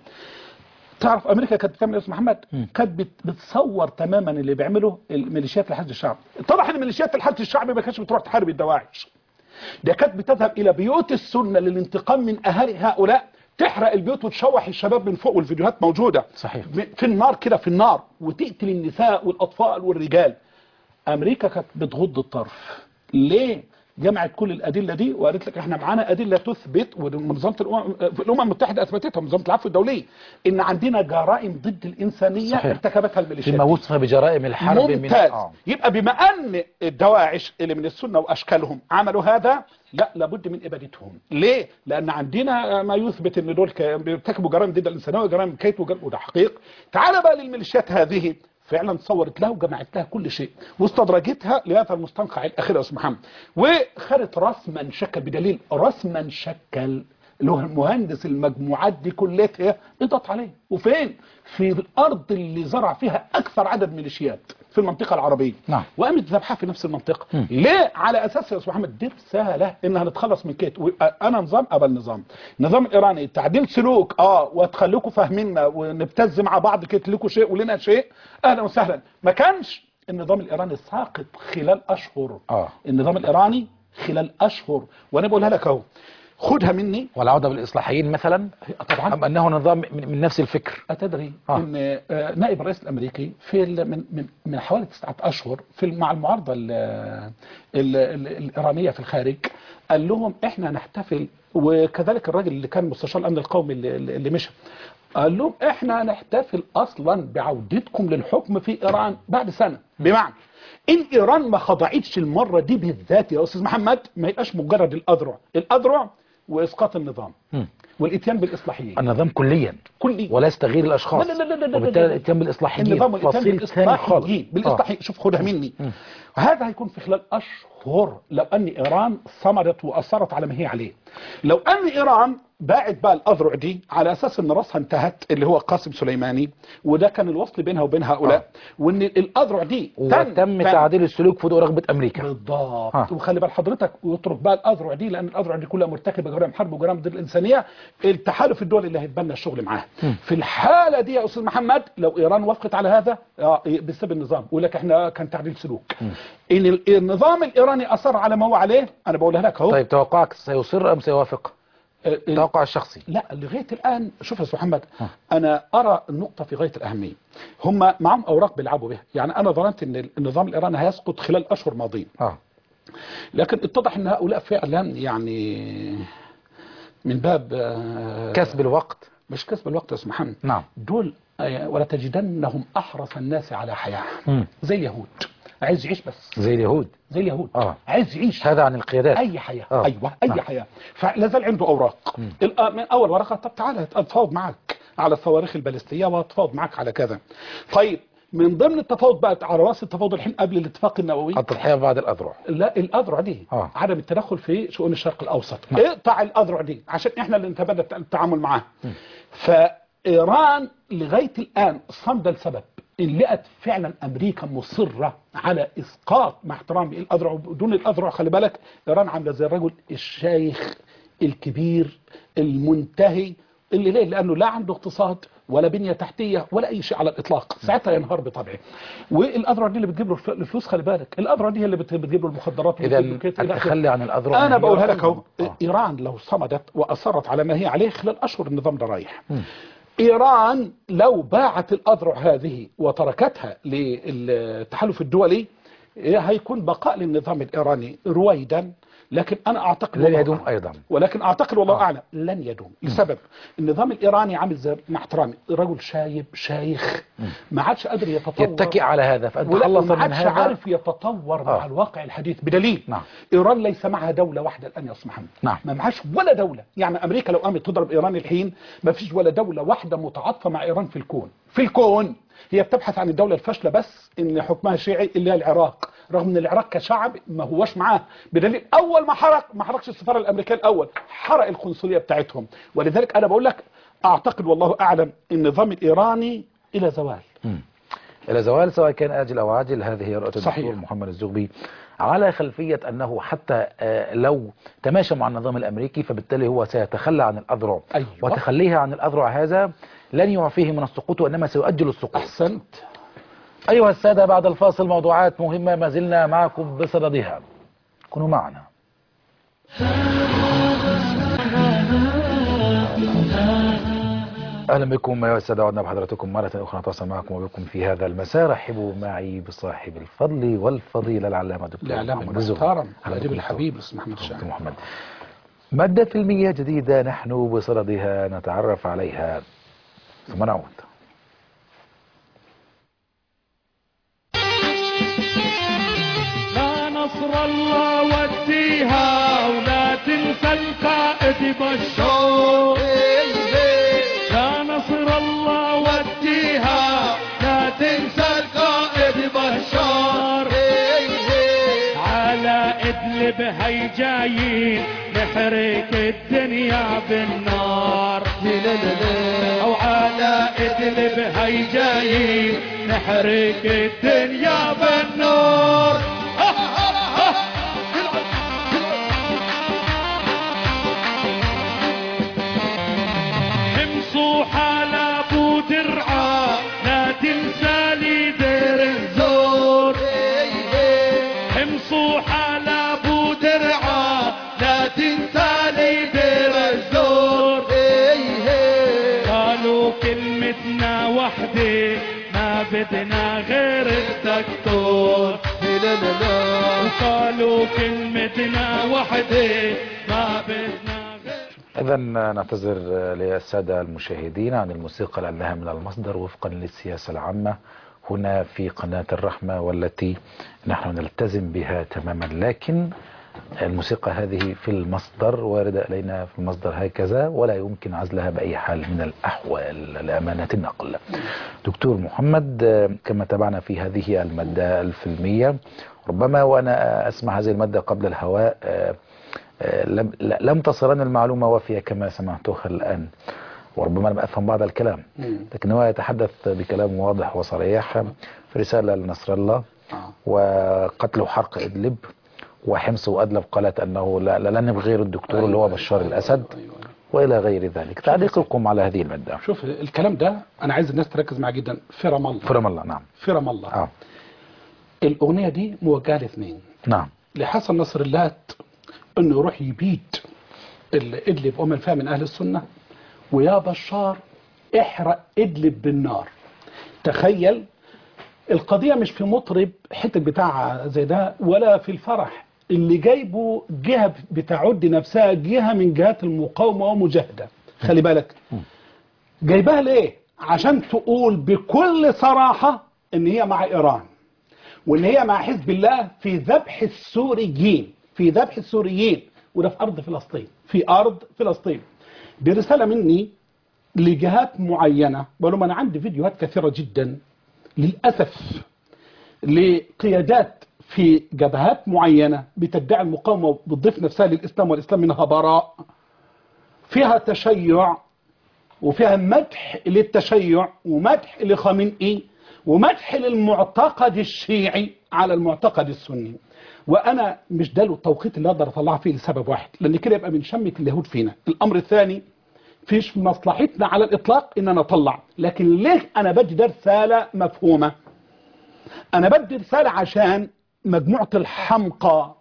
تعرف امريكا كانت بتعمل ايه يا استاذ محمد كانت بت- بتصور تماما اللي بيعمله الميليشيات الحشد الشعبي طبعا الميليشيات الحشد الشعبي ما كانتش بتروح تحارب الدواعش ده كانت بتذهب الى بيوت السنه للانتقام من اهالي هؤلاء تحرق البيوت وتشوح الشباب من فوق والفيديوهات موجوده صحيح. في النار كده في النار وتقتل النساء والاطفال والرجال امريكا كانت بتغض الطرف ليه جمعت كل الادله دي وقالت لك احنا معانا ادله تثبت ومنظمه الامم في الامم المتحده اثبتتها منظمه العفو الدوليه ان عندنا جرائم ضد الانسانيه صحيح. ارتكبتها الميليشيات فيما دي. وصف بجرائم الحرب من ممتاز آه. يبقى بما ان الدواعش اللي من السنه واشكالهم عملوا هذا لا لابد من ابادتهم ليه لان عندنا ما يثبت ان دول ك- بيرتكبوا جرائم ضد الانسانيه وجرائم كيت وجرائم وده حقيق تعال بقى للميليشيات هذه فعلا صورت لها وجمعت لها كل شيء واستدرجتها لهذا المستنقع الاخير يا استاذ محمد وخدت رسما شكل بدليل رسما شكل اللي هو المهندس المجموعات دي كلها اضغط عليه وفين في الارض اللي زرع فيها اكثر عدد ميليشيات في المنطقه العربيه نعم. وقامت ذبحها في نفس المنطقه مم. ليه على اساس يا استاذ محمد دي رساله ان هنتخلص من كيت و- انا نظام قبل نظام النظام الايراني تعديل سلوك اه وتخليكم فاهميننا ونبتز مع بعض كيت لكم شيء ولنا شيء اهلا وسهلا ما كانش النظام الايراني ساقط خلال اشهر آه. النظام الايراني خلال اشهر وانا بقولها لك اهو خدها مني والعودة بالإصلاحيين مثلا طبعا أم أنه نظام من, من نفس الفكر أتدري آه. أن آه، نائب الرئيس الأمريكي في ال- من من من حوالي تسعة أشهر في ال- مع المعارضة ال- ال- ال- الإيرانية في الخارج قال لهم إحنا نحتفل وكذلك الراجل اللي كان مستشار الأمن القومي اللي, اللي مشى قال لهم إحنا نحتفل أصلا بعودتكم للحكم في إيران بعد سنة بمعنى إن إيران ما خضعتش المرة دي بالذات يا أستاذ محمد ما يبقاش مجرد الأذرع الأذرع وإسقاط النظام مم. والإتيان بالإصلاحيين النظام كليا كلي ولا تغيير الأشخاص لا لا لا لا لا وبالتالي لا. الاتيان بالإصلاحيين النظام والإتيان فصيل ثاني خالص بالاصلاحيين بالاصلاحيين شوف خدها مني هذا هيكون في خلال اشهر لو ان ايران صمدت واصرت على ما هي عليه لو ان ايران باعت بقى الاذرع دي على اساس ان راسها انتهت اللي هو قاسم سليماني وده كان الوصل بينها وبين هؤلاء وان الاذرع دي وتم تن- تعديل السلوك في ضوء رغبة أمريكا بالضبط ها. وخلي بال حضرتك ويترك بقى الاذرع دي لان الاذرع دي كلها مرتكبه جرائم حرب وجرائم ضد الانسانيه التحالف الدولي اللي هيتبنى الشغل معاه في الحاله دي يا استاذ محمد لو ايران وافقت على هذا آه، بسبب النظام يقول لك احنا كان تعديل سلوك ان ال- النظام الايراني اصر على ما هو عليه انا بقولها لك اهو طيب توقعك سيصر أم سيوافق آه، ال- توقع الشخصي لا لغايه الان شوف يا استاذ محمد انا ارى النقطه في غايه الاهميه هم معهم اوراق بيلعبوا بها يعني انا ظننت ان النظام الايراني هيسقط خلال اشهر ماضيه اه لكن اتضح ان هؤلاء فعلا يعني من باب آه، كسب الوقت مش كسب الوقت يا استاذ محمد نعم دول آه، ولا تجدنهم احرص الناس على حياه مم. زي اليهود عايز يعيش بس زي اليهود زي اليهود آه. عايز يعيش هذا عن القيادات اي حياه آه. ايوه اي نعم. حياه فلا زال عنده اوراق الآ- من اول ورقه طب تعالى اتفاوض معك على الصواريخ البالستيه واتفاوض معك على كذا طيب من ضمن التفاوض بقى على راس التفاوض الحين قبل الاتفاق النووي التضحية بعد الأذرع لا الاذرع دي آه. عدم التدخل في شؤون الشرق الاوسط اقطع الاذرع دي عشان احنا اللي نتبنى الت- التعامل معاها فايران لغايه الان صمد لسبب ان لقت فعلا امريكا مصره على اسقاط مع احترامي الاذرع بدون الاذرع خلي بالك ايران عامله زي الرجل الشيخ الكبير المنتهي اللي ليه لانه لا عنده اقتصاد ولا بنيه تحتيه ولا اي شيء على الاطلاق ساعتها ينهار بطبعه والاذرع دي اللي بتجيب له الف- الفلوس خلي بالك الاذرع دي هي اللي بت- بتجيب له المخدرات إذا وبتجيب له كده إلى آخره. التخلي عن الأذرع انا هي بقولها لك اهو آه. ايران لو صمدت واصرت على ما هي عليه خلال اشهر النظام ده رايح ايران لو باعت الاذرع هذه وتركتها للتحالف الدولي إيه هيكون بقاء للنظام الايراني رويدا لكن انا اعتقد لن والله يدوم أعلم. أيضا ولكن اعتقد والله آه. اعلم لن يدوم لسبب النظام الايراني عامل زي مع احترامي رجل شايب شيخ ما عادش قادر يتطور يتكئ على هذا فأنت ولا خلص ما من عادش هذا عارف يتطور مع آه. الواقع الحديث بدليل نعم. ايران ليس معها دوله واحده الان يا استاذ محمد نعم. ما معهاش ولا دوله يعني امريكا لو قامت تضرب ايران الحين ما فيش ولا دوله واحده متعاطفه مع ايران في الكون في الكون هي بتبحث عن الدوله الفاشله بس ان حكمها شيعي اللي هي العراق رغم ان العراق كشعب ما هوش معاه بدليل اول ما حرق ما حرقش السفاره الامريكيه الاول حرق القنصليه بتاعتهم ولذلك انا بقول لك اعتقد والله اعلم النظام الايراني الى زوال إلى زوال سواء كان آجل أو عاجل هذه هي رؤية صحيح. الدكتور محمد الزغبي على خلفية أنه حتى آه، لو تماشى مع النظام الأمريكي فبالتالي هو سيتخلى عن الأذرع أيوة. وتخليه عن الأذرع هذا لن يعفيه من السقوط وإنما سيؤجل السقوط احسنت أيها السادة بعد الفاصل موضوعات مهمة ما زلنا معكم بصددها كونوا معنا أهلا بكم أيها السادة عدنا بحضراتكم مرة أخرى نتواصل معكم وبكم في هذا المساء رحبوا معي بصاحب الفضل والفضيلة العلامة دكتور الاعلام محمد الزهري. المحترم أهلا الاديب بكم الحبيب اسمه محمد دكتور الشاعر محمد مادة فيلمية جديدة نحن بصددها نتعرف عليها ثم نعود لا نصر الله وديها ولا تنسى القائد بشار لا نصر الله وديها لا تنسى القائد بشار على ادلب هي جايين نحرق الدنيا بالنار او على ادلب هي جايين نحرق الدنيا بالنار امصوا حال ابو درعا لا تنسى لي دير الزور امصوا حال ابو درعا لا تنسى لي دير الزور قالوا كلمتنا وحدة ما بدنا غير الدكتور وقالوا كلمتنا وحدة ما بدنا غير إذا نعتذر للسادة المشاهدين عن الموسيقى لأنها من المصدر وفقا للسياسة العامة هنا في قناة الرحمة والتي نحن نلتزم بها تماما لكن الموسيقى هذه في المصدر واردة إلينا في المصدر هكذا ولا يمكن عزلها بأي حال من الأحوال لأمانة النقل دكتور محمد كما تابعنا في هذه المادة الفيلمية ربما وأنا أسمع هذه المادة قبل الهواء لم لم تصلنا المعلومة وافية كما سمعتها الآن وربما لم أفهم بعض الكلام لكن هو يتحدث بكلام واضح وصريح في رسالة لنصر الله وقتل وحرق إدلب وحمص وأدلب قالت أنه لا, لا نبغي غير الدكتور اللي هو بشار الأسد وإلى غير ذلك تعليقكم على هذه المادة شوف الكلام ده انا عايز الناس تركز معاه جدا في رام الله فرم الله نعم في رام الله آه. الاغنيه دي موجهه لاثنين نعم لحسن نصر الله انه يروح يبيد ال- ادلب ومن فيها من اهل السنه ويا بشار احرق ادلب بالنار تخيل القضيه مش في مطرب حته بتاع زي ده ولا في الفرح اللي جايبه جهه بتعد نفسها جهه من جهات المقاومه ومجاهده خلي بالك جايبها ليه عشان تقول بكل صراحه ان هي مع ايران وان هي مع حزب الله في ذبح السوريين في ذبح السوريين وده في ارض فلسطين في ارض فلسطين دي رساله مني لجهات معينه بقول لهم انا عندي فيديوهات كثيره جدا للاسف لقيادات في جبهات معينه بتدعي المقاومه وبتضيف نفسها للاسلام والاسلام منها براء فيها تشيع وفيها مدح للتشيع ومدح لخامنئي ومدح للمعتقد الشيعي على المعتقد السني وانا مش ده التوقيت اللي اقدر اطلعها فيه لسبب واحد لان كده يبقى بنشمت اليهود فينا الامر الثاني فيش مصلحتنا على الاطلاق ان انا اطلع لكن ليه انا بدي ده رساله مفهومه انا بدي رساله عشان مجموعه الحمقى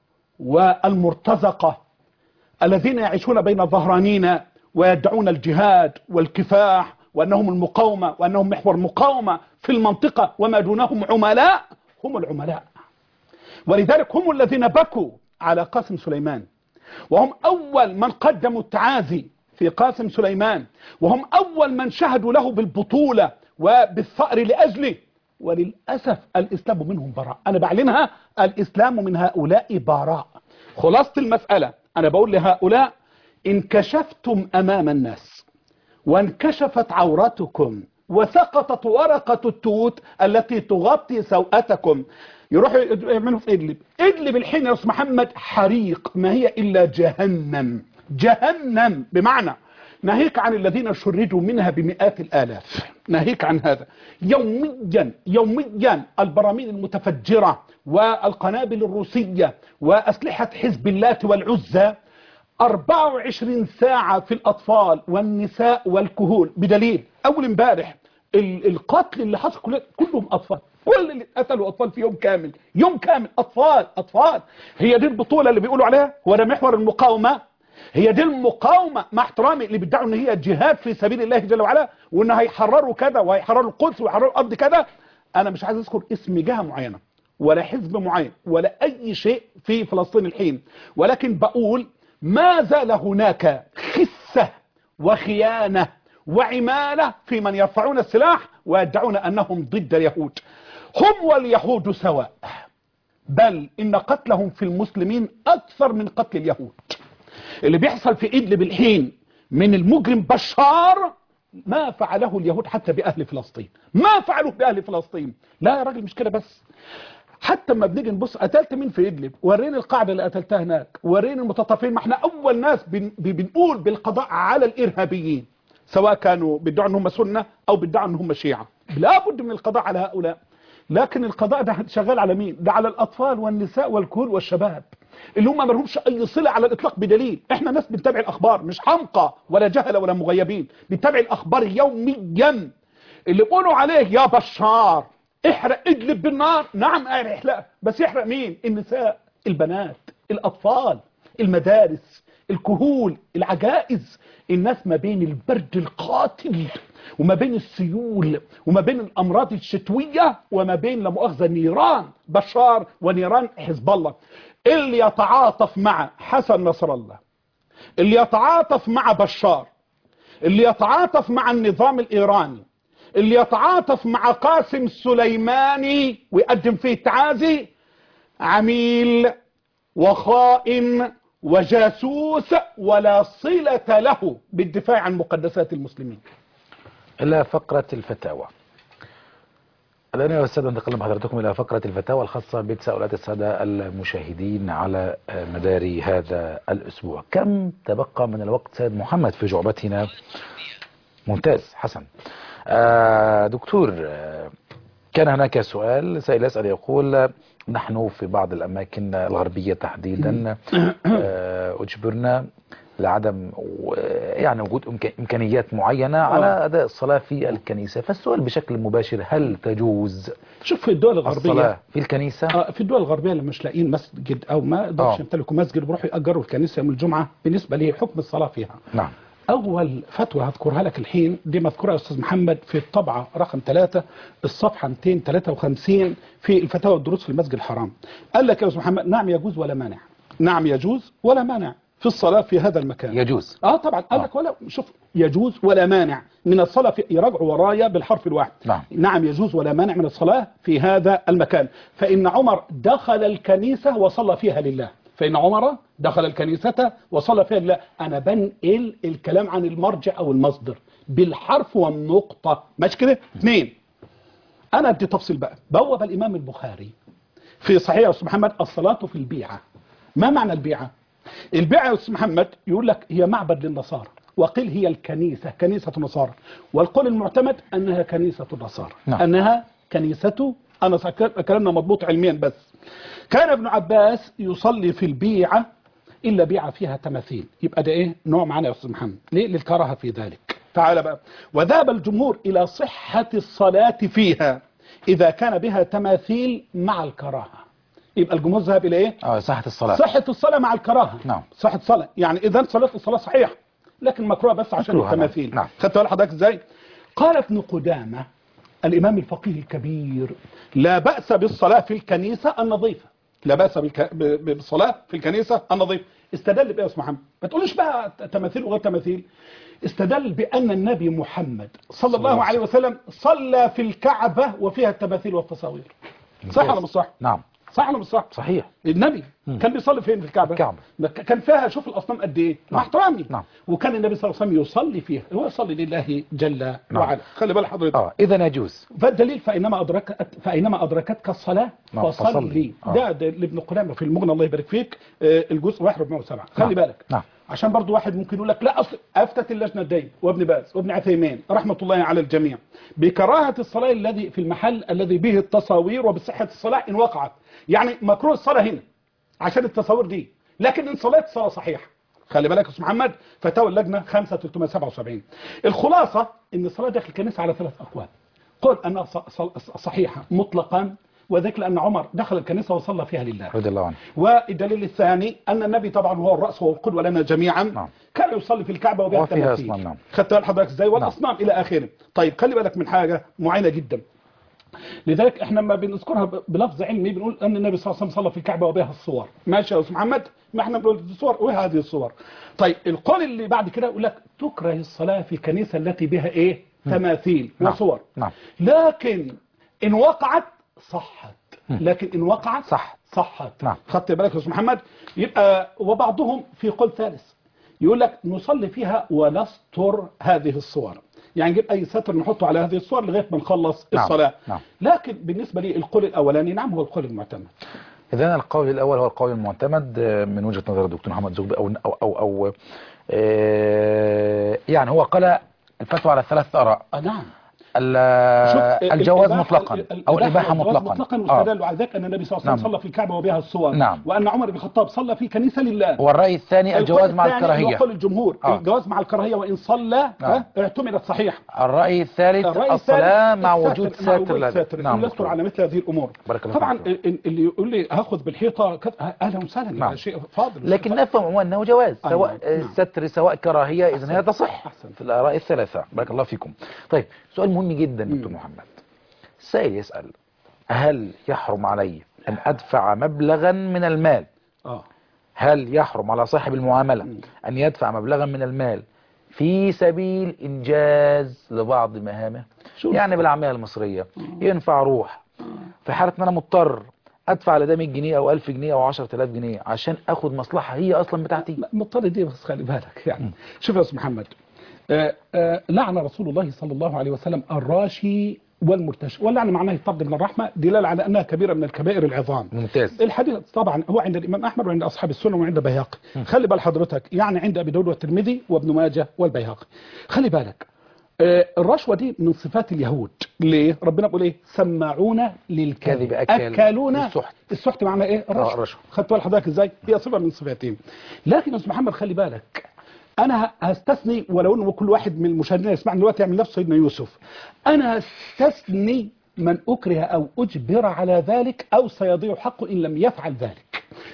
والمرتزقه الذين يعيشون بين الظهرانين ويدعون الجهاد والكفاح وأنهم المقاومة وأنهم محور مقاومة في المنطقة وما دونهم عملاء هم العملاء ولذلك هم الذين بكوا على قاسم سليمان وهم أول من قدموا التعازي في قاسم سليمان وهم أول من شهدوا له بالبطولة وبالثأر لأجله وللأسف الإسلام منهم براء أنا بعلنها الإسلام من هؤلاء براء خلاصة المسألة أنا بقول لهؤلاء انكشفتم أمام الناس وانكشفت عورتكم وسقطت ورقة التوت التي تغطي سوءتكم يروحوا يعملوا في ادلب ادلب الحين يا استاذ محمد حريق ما هي الا جهنم جهنم بمعنى ناهيك عن الذين شردوا منها بمئات الالاف ناهيك عن هذا يوميا يوميا البراميل المتفجره والقنابل الروسيه واسلحه حزب الله والعزى 24 ساعة في الأطفال والنساء والكهول بدليل أول امبارح ال- القتل اللي حصل كله- كلهم أطفال كل اللي قتلوا أطفال في يوم كامل يوم كامل أطفال أطفال هي دي البطولة اللي بيقولوا عليها هو ده محور المقاومة هي دي المقاومة مع احترامي اللي بيدعوا ان هي جهاد في سبيل الله جل وعلا وان هيحرروا كذا وهيحرروا القدس ويحرروا الارض كذا انا مش عايز اذكر اسم جهة معينة ولا حزب معين ولا اي شيء في فلسطين الحين ولكن بقول ما زال هناك خسة وخيانة وعمالة في من يرفعون السلاح ويدعون أنهم ضد اليهود هم واليهود سواء بل إن قتلهم في المسلمين أكثر من قتل اليهود اللي بيحصل في إدلب الحين من المجرم بشار ما فعله اليهود حتى بأهل فلسطين ما فعلوه بأهل فلسطين لا يا راجل مش كده بس حتى لما بنيجي نبص قتلت مين في ادلب وريني القاعده اللي قتلتها هناك وريني المتطرفين ما احنا اول ناس بن بنقول بالقضاء على الارهابيين سواء كانوا بيدعوا ان هم سنه او بيدعوا ان هم شيعه لابد من القضاء على هؤلاء لكن القضاء ده شغال على مين ده على الاطفال والنساء والكهول والشباب اللي هم ما لهمش اي صله على الاطلاق بدليل احنا ناس بنتابع الاخبار مش حمقى ولا جهله ولا مغيبين بنتابع الاخبار يوميا اللي بيقولوا عليه يا بشار احرق ادلب بالنار نعم احرق بس يحرق مين النساء البنات الاطفال المدارس الكهول العجائز الناس ما بين البرد القاتل وما بين السيول وما بين الامراض الشتويه وما بين لا مؤاخذه نيران بشار ونيران حزب الله اللي يتعاطف مع حسن نصر الله اللي يتعاطف مع بشار اللي يتعاطف مع النظام الايراني اللي يتعاطف مع قاسم سليماني ويقدم فيه تعازي عميل وخائن وجاسوس ولا صلة له بالدفاع عن مقدسات المسلمين إلى فقرة الفتاوى الآن يا أستاذ انتقل مع حضراتكم إلى فقرة الفتاوى الخاصة بتساؤلات السادة المشاهدين على مدار هذا الأسبوع كم تبقى من الوقت سيد محمد في جعبتنا ممتاز حسن آه دكتور آه كان هناك سؤال سائل يسأل يقول نحن في بعض الأماكن الغربية تحديدا آه أجبرنا لعدم و- يعني وجود إمك- إمكانيات معينة على آه. أداء الصلاة في الكنيسة فالسؤال بشكل مباشر هل تجوز شوف في الدول الغربية الصلاة في الكنيسة آه، في الدول الغربية اللي مش لاقيين مسجد او ما يقدرش آه. يمتلكوا مسجد بيروحوا يأجروا الكنيسة يوم الجمعة بالنسبة لي حكم الصلاة فيها نعم أول فتوى هذكرها لك الحين دي مذكورة يا أستاذ محمد في الطبعة رقم 3 الصفحة 253 في الفتاوى والدروس في المسجد الحرام قال لك يا أستاذ محمد نعم يجوز ولا مانع نعم يجوز ولا مانع في الصلاة في هذا المكان يجوز اه طبعا قال آه. لك ولا شوف يجوز ولا مانع من الصلاة في يراجعوا ورايا بالحرف الواحد نعم. نعم يجوز ولا مانع من الصلاة في هذا المكان فإن عمر دخل الكنيسة وصلى فيها لله فإن عمر دخل الكنيسة وصلى فيها لله أنا بنقل الكلام عن المرجع أو المصدر بالحرف والنقطة ماشي كده اثنين أنا أدي تفصيل بقى بوب الإمام البخاري في صحيح يا أستاذ محمد الصلاة في البيعة ما معنى البيعة البيعة يا أستاذ محمد يقول لك هي معبد للنصارى وقيل هي الكنيسة كنيسة النصارى والقول المعتمد أنها كنيسة النصارى نعم. أنها كنيسة أنا صح- كلامنا مضبوط علميا بس كان ابن عباس يصلي في البيعة إلا بيعة فيها تماثيل يبقى ده إيه نوع معنا يا أستاذ محمد ليه للكراهة في ذلك تعال بقى وذهب الجمهور إلى صحة الصلاة فيها إذا كان بها تماثيل مع الكراهة يبقى الجمهور ذهب إلى إيه اه صحة الصلاة صحة الصلاة مع الكراهة نعم. صحة الصلاة يعني إذا صلاة الصلاة صحيحة لكن مكروهة بس عشان مكروهة، التماثيل نعم. خدت بالك حضرتك إزاي قال ابن قدامة الإمام الفقيه الكبير لا بأس بالصلاة في الكنيسة النظيفة لا بأس بالك... ب- ب- بالصلاة في الكنيسة النظيفة استدل بإيه يا أستاذ محمد ما تقولش بقى تماثيل وغير تماثيل استدل بأن النبي محمد صلى الله عليه وسلم صلى في الكعبة وفيها التماثيل والتصاوير صح ولا مش صح؟ نعم صح ولا مش صح؟ صحيح النبي كان بيصلي فين في الكعبة الكعبة. ما ك- كان فيها شوف الأصنام قد إيه مع نعم. احترامي نعم. وكان النبي صلى الله عليه وسلم يصلي فيها هو يصلي لله جل وعلا خلي بال حضرتك اه إذا يجوز فالدليل فإنما أدركت فإنما أدركتك الصلاة نعم، فصلي فصلي. آه. ده, ده لابن قدامة في المغنى الله يبارك فيك آه، الجزء 107 خلي نعم. بالك نعم. عشان برضو واحد ممكن يقول لك لا أصل أفتت اللجنة الدين وابن باز وابن عثيمين رحمة الله على الجميع بكراهة الصلاة الذي في المحل الذي به التصاوير وبصحة الصلاة إن وقعت يعني مكروه الصلاة هنا عشان التصاوير دي لكن إن صليت صلاة صحيحة خلي بالك يا استاذ محمد فتاوى اللجنة 5377 الخلاصة ان الصلاة داخل الكنيسة على ثلاث اقوال قل انها ص- ص- صحيحة مطلقا وذلك لان عمر دخل الكنيسة وصلى فيها لله رضي الله عنه والدليل الثاني أن النبي طبعا هو الرأس والقدوة لنا جميعا نعم. كان يصلي في الكعبة وبها وفيها التماثيل. أصنام، نعم. خدت بال حضرتك ازاي والأصنام إلى آخره طيب خلي بالك من حاجة معينة جدا لذلك احنا لما بنذكرها ب- بلفظ علمي بنقول ان النبي صلى الله عليه وسلم صلى في الكعبه وبها الصور ماشي يا استاذ محمد ما احنا بنقول الصور وايه هذه الصور طيب القول اللي بعد كده يقول لك تكره الصلاه في الكنيسه التي بها ايه تماثيل نعم. وصور نعم. لكن ان وقعت صحت لكن ان وقعت صح. صحت نعم. خدت بالك يا استاذ محمد يبقى وبعضهم في قول ثالث يقول لك نصلي فيها ونستر هذه الصور يعني نجيب اي ستر نحطه على هذه الصور لغايه ما نخلص نعم. الصلاه نعم. لكن بالنسبه لي القول الاولاني نعم هو القول المعتمد إذا القول الأول هو القول المعتمد آه، من وجهة نظر الدكتور محمد زغبي أو أو أو, أو آه، يعني هو قال الفتوى على ثلاث آراء آه نعم ال- شوف الجواز الإباحة- مطلقا ال- أو الإباحة الإباحة والجواز مطلقا مطلقا آه. واستدلوا على ذلك ان النبي صلى الله عليه وسلم نعم. صلى في الكعبه وبها الصور نعم. وان عمر بن الخطاب صلى في كنيسه لله والرأي الثاني الجواز مع القول الثاني اللي هو الكراهية قول الجمهور آه. الجواز مع الكراهيه وان صلى نعم. ها، اعتمدت صحيح الرأي الثالث الرأي الصلاة الثالث مع الساتر- وجود مع ساتر وجود لدى. ساتر نعم يستر على مثل هذه الامور بارك الله طبعا فيك. ال- اللي يقول لي هاخذ بالحيطه كت- اهلا وسهلا نعم. ده شيء فاضل لكن شيء نفهم عموما أنه جواز آه، سواء نعم، نعم. ستر سواء كراهية إذا هي تصح أحسن. في الآراء الثلاثة بارك الله فيكم طيب سؤال مهم جدا دكتور محمد السائل يسأل هل يحرم علي أن أدفع مبلغا من المال اه هل يحرم على صاحب المعاملة أن يدفع مبلغا من المال في سبيل إنجاز لبعض مهامه شوف. يعني بالعامية المصرية ينفع روح في حالة ما أنا مضطر أدفع لده 100 جنيه أو 1000 جنيه أو 10000 جنيه عشان أخد مصلحة هي أصلا بتاعتي مضطر دي بس خلي بالك يعني شوف يا استاذ محمد آه، آه، لعن رسول الله صلى الله عليه وسلم الراشي والمرتشي واللعن معناه الطرد من الرحمه دلاله على انها كبيره من الكبائر العظام ممتاز الحديث طبعا هو عند الامام احمد وعند اصحاب السنه وعند بيهقي خلي بال حضرتك يعني عند ابي داود والترمذي وابن ماجه والبيهقي خلي بالك آه، الرشوه دي من صفات اليهود ليه ربنا بيقول ايه سماعون للكذب كذب، أكل، اكلون السحت. السحت معناه ايه الرشوه الرشوة. خدت بال حضرتك ازاي هي صفه من صفاتين لكن يا استاذ محمد خلي بالك انا هستثني ولو انه كل واحد من المشاهدين يسمعني دلوقتي يعمل نفسه سيدنا يوسف انا هستثني من اكره او اجبر على ذلك او سيضيع حقه ان لم يفعل ذلك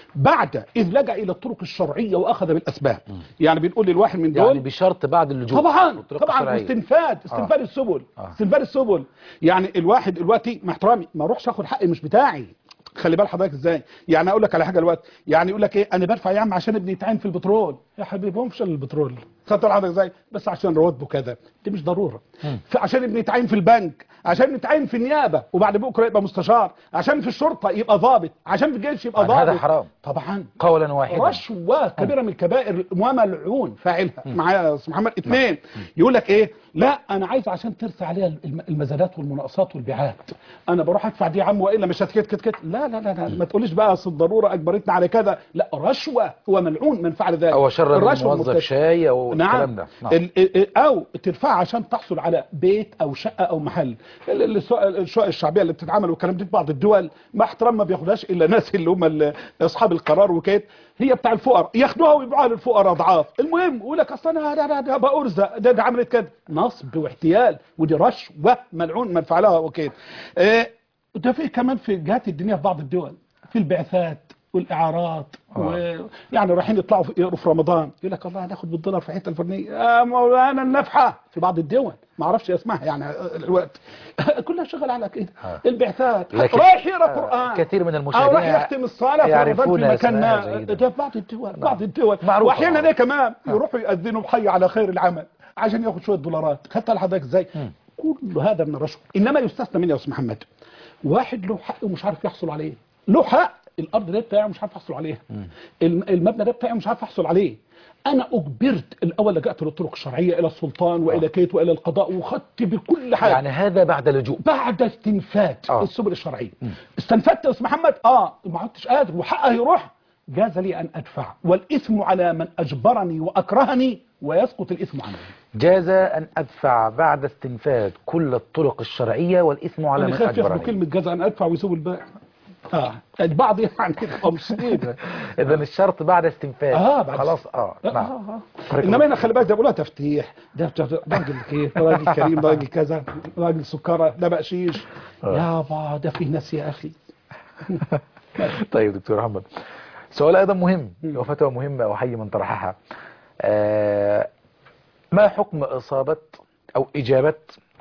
بعد اذ لجا الى الطرق الشرعيه واخذ بالاسباب يعني بنقول للواحد من دول يعني بشرط بعد اللجوء طبعا والطرق طبعا الشرعية. واستنفاد استنفاد آه. السبل آه. استنفاد السبل يعني الواحد دلوقتي مع احترامي ما اروحش اخد حقي مش بتاعي خلي بال حضرتك ازاي يعني اقول لك على حاجه دلوقتي يعني يقول لك ايه انا بدفع يا عم عشان ابني يتعين في البترول يا حبيبي هو مش البترول خدت بال حضرتك ازاي بس عشان رواتبه كذا دي مش ضروره عشان ابني يتعين في البنك عشان ابني يتعين في النيابه وبعد بكره يبقى مستشار عشان في الشرطه يبقى ضابط عشان في الجيش يبقى يعني ضابط هذا حرام. طبعا قولا واحدا رشوة كبيرة من الكبائر وملعون فاعلها معايا يا استاذ محمد اثنين يقول لك ايه لا انا عايز عشان ترسى عليها الم- المزادات والمناقصات والبيعات انا بروح ادفع دي يا عم والا مش هتكت كت كت لا لا لا, لا ما تقوليش بقى اصل الضروره اجبرتنا على كذا لا رشوه وملعون من فعل ذلك او شر الرشوة موظف المرتكب. شاي او نعم, الكلام ده نعم. ال- ال- او ترفعها عشان تحصل على بيت او شقه او محل ال- ال- السو- الشقق الشعبيه اللي بتتعمل والكلام دي في بعض الدول مع احترام ما بياخدهاش الا ناس اللي هم ال- اصحاب القرار وكده هي بتاع الفقراء ياخدوها ويبيعوها للفقراء اضعاف المهم يقول لك اصل انا ده- ده- ده بأرزق ده, ده عملت كده نصب واحتيال ودي رشوه ملعون من فعلها وكده آه، ده في كمان في جهات الدنيا في بعض الدول في البعثات والاعارات ويعني رايحين يطلعوا في يقروا في رمضان يقول لك والله هناخد بالدولار في حته الفلانيه يا مولانا النفحه في بعض الدول ما اعرفش اسمها يعني الوقت كلها شغال على كده آه. البعثات لكن- رايح يقرا آه، قران كثير من او المشاهدين راح يختم الصلاه في رمضان يعرفون في مكان اسمها ما جيدا. ده في بعض الدول بعض الدول معروفة. واحيانا ده كمان يروحوا يأذنوا بحي على خير العمل عشان ياخد شويه دولارات خدت على حضرتك ازاي كل هذا من الرشوه انما يستثنى منه يا استاذ محمد واحد له حق ومش عارف يحصل عليه له حق الارض ده بتاعي ومش عارف احصل عليها الم- المبنى ده بتاعي ومش عارف احصل عليه انا اجبرت الاول لجأت للطرق الشرعيه الى السلطان والى كيت والى القضاء وخدت بكل حاجه يعني هذا بعد لجوء بعد استنفاد آه. السبل الشرعيه استنفدت يا استاذ محمد اه ما عدتش قادر وحقه يروح جاز لي ان ادفع والاثم على من اجبرني واكرهني ويسقط الاثم عني جاز أن أدفع بعد استنفاد كل الطرق الشرعية والإثم على انا من خايف ياخدوا أجبرني كلمه جاز ان ادفع ويسووا الباقي اه البعض يعني يبقى مصيبه إذا الشرط بعد استنفاد اه بعد خلاص آه آه نعم آه آه. انما هنا خلي بالك ده بيقولها تفتيح ده بتاع- ده راجل كيف ده راجل كريم ده راجل كذا راجل سكره ده بقشيش يابا ده فيه ناس يا اخي طيب دكتور محمد سؤال أيضا مهم وفتوى مهمة أحيي من طرحها آه ما حكم إصابة أو إجابة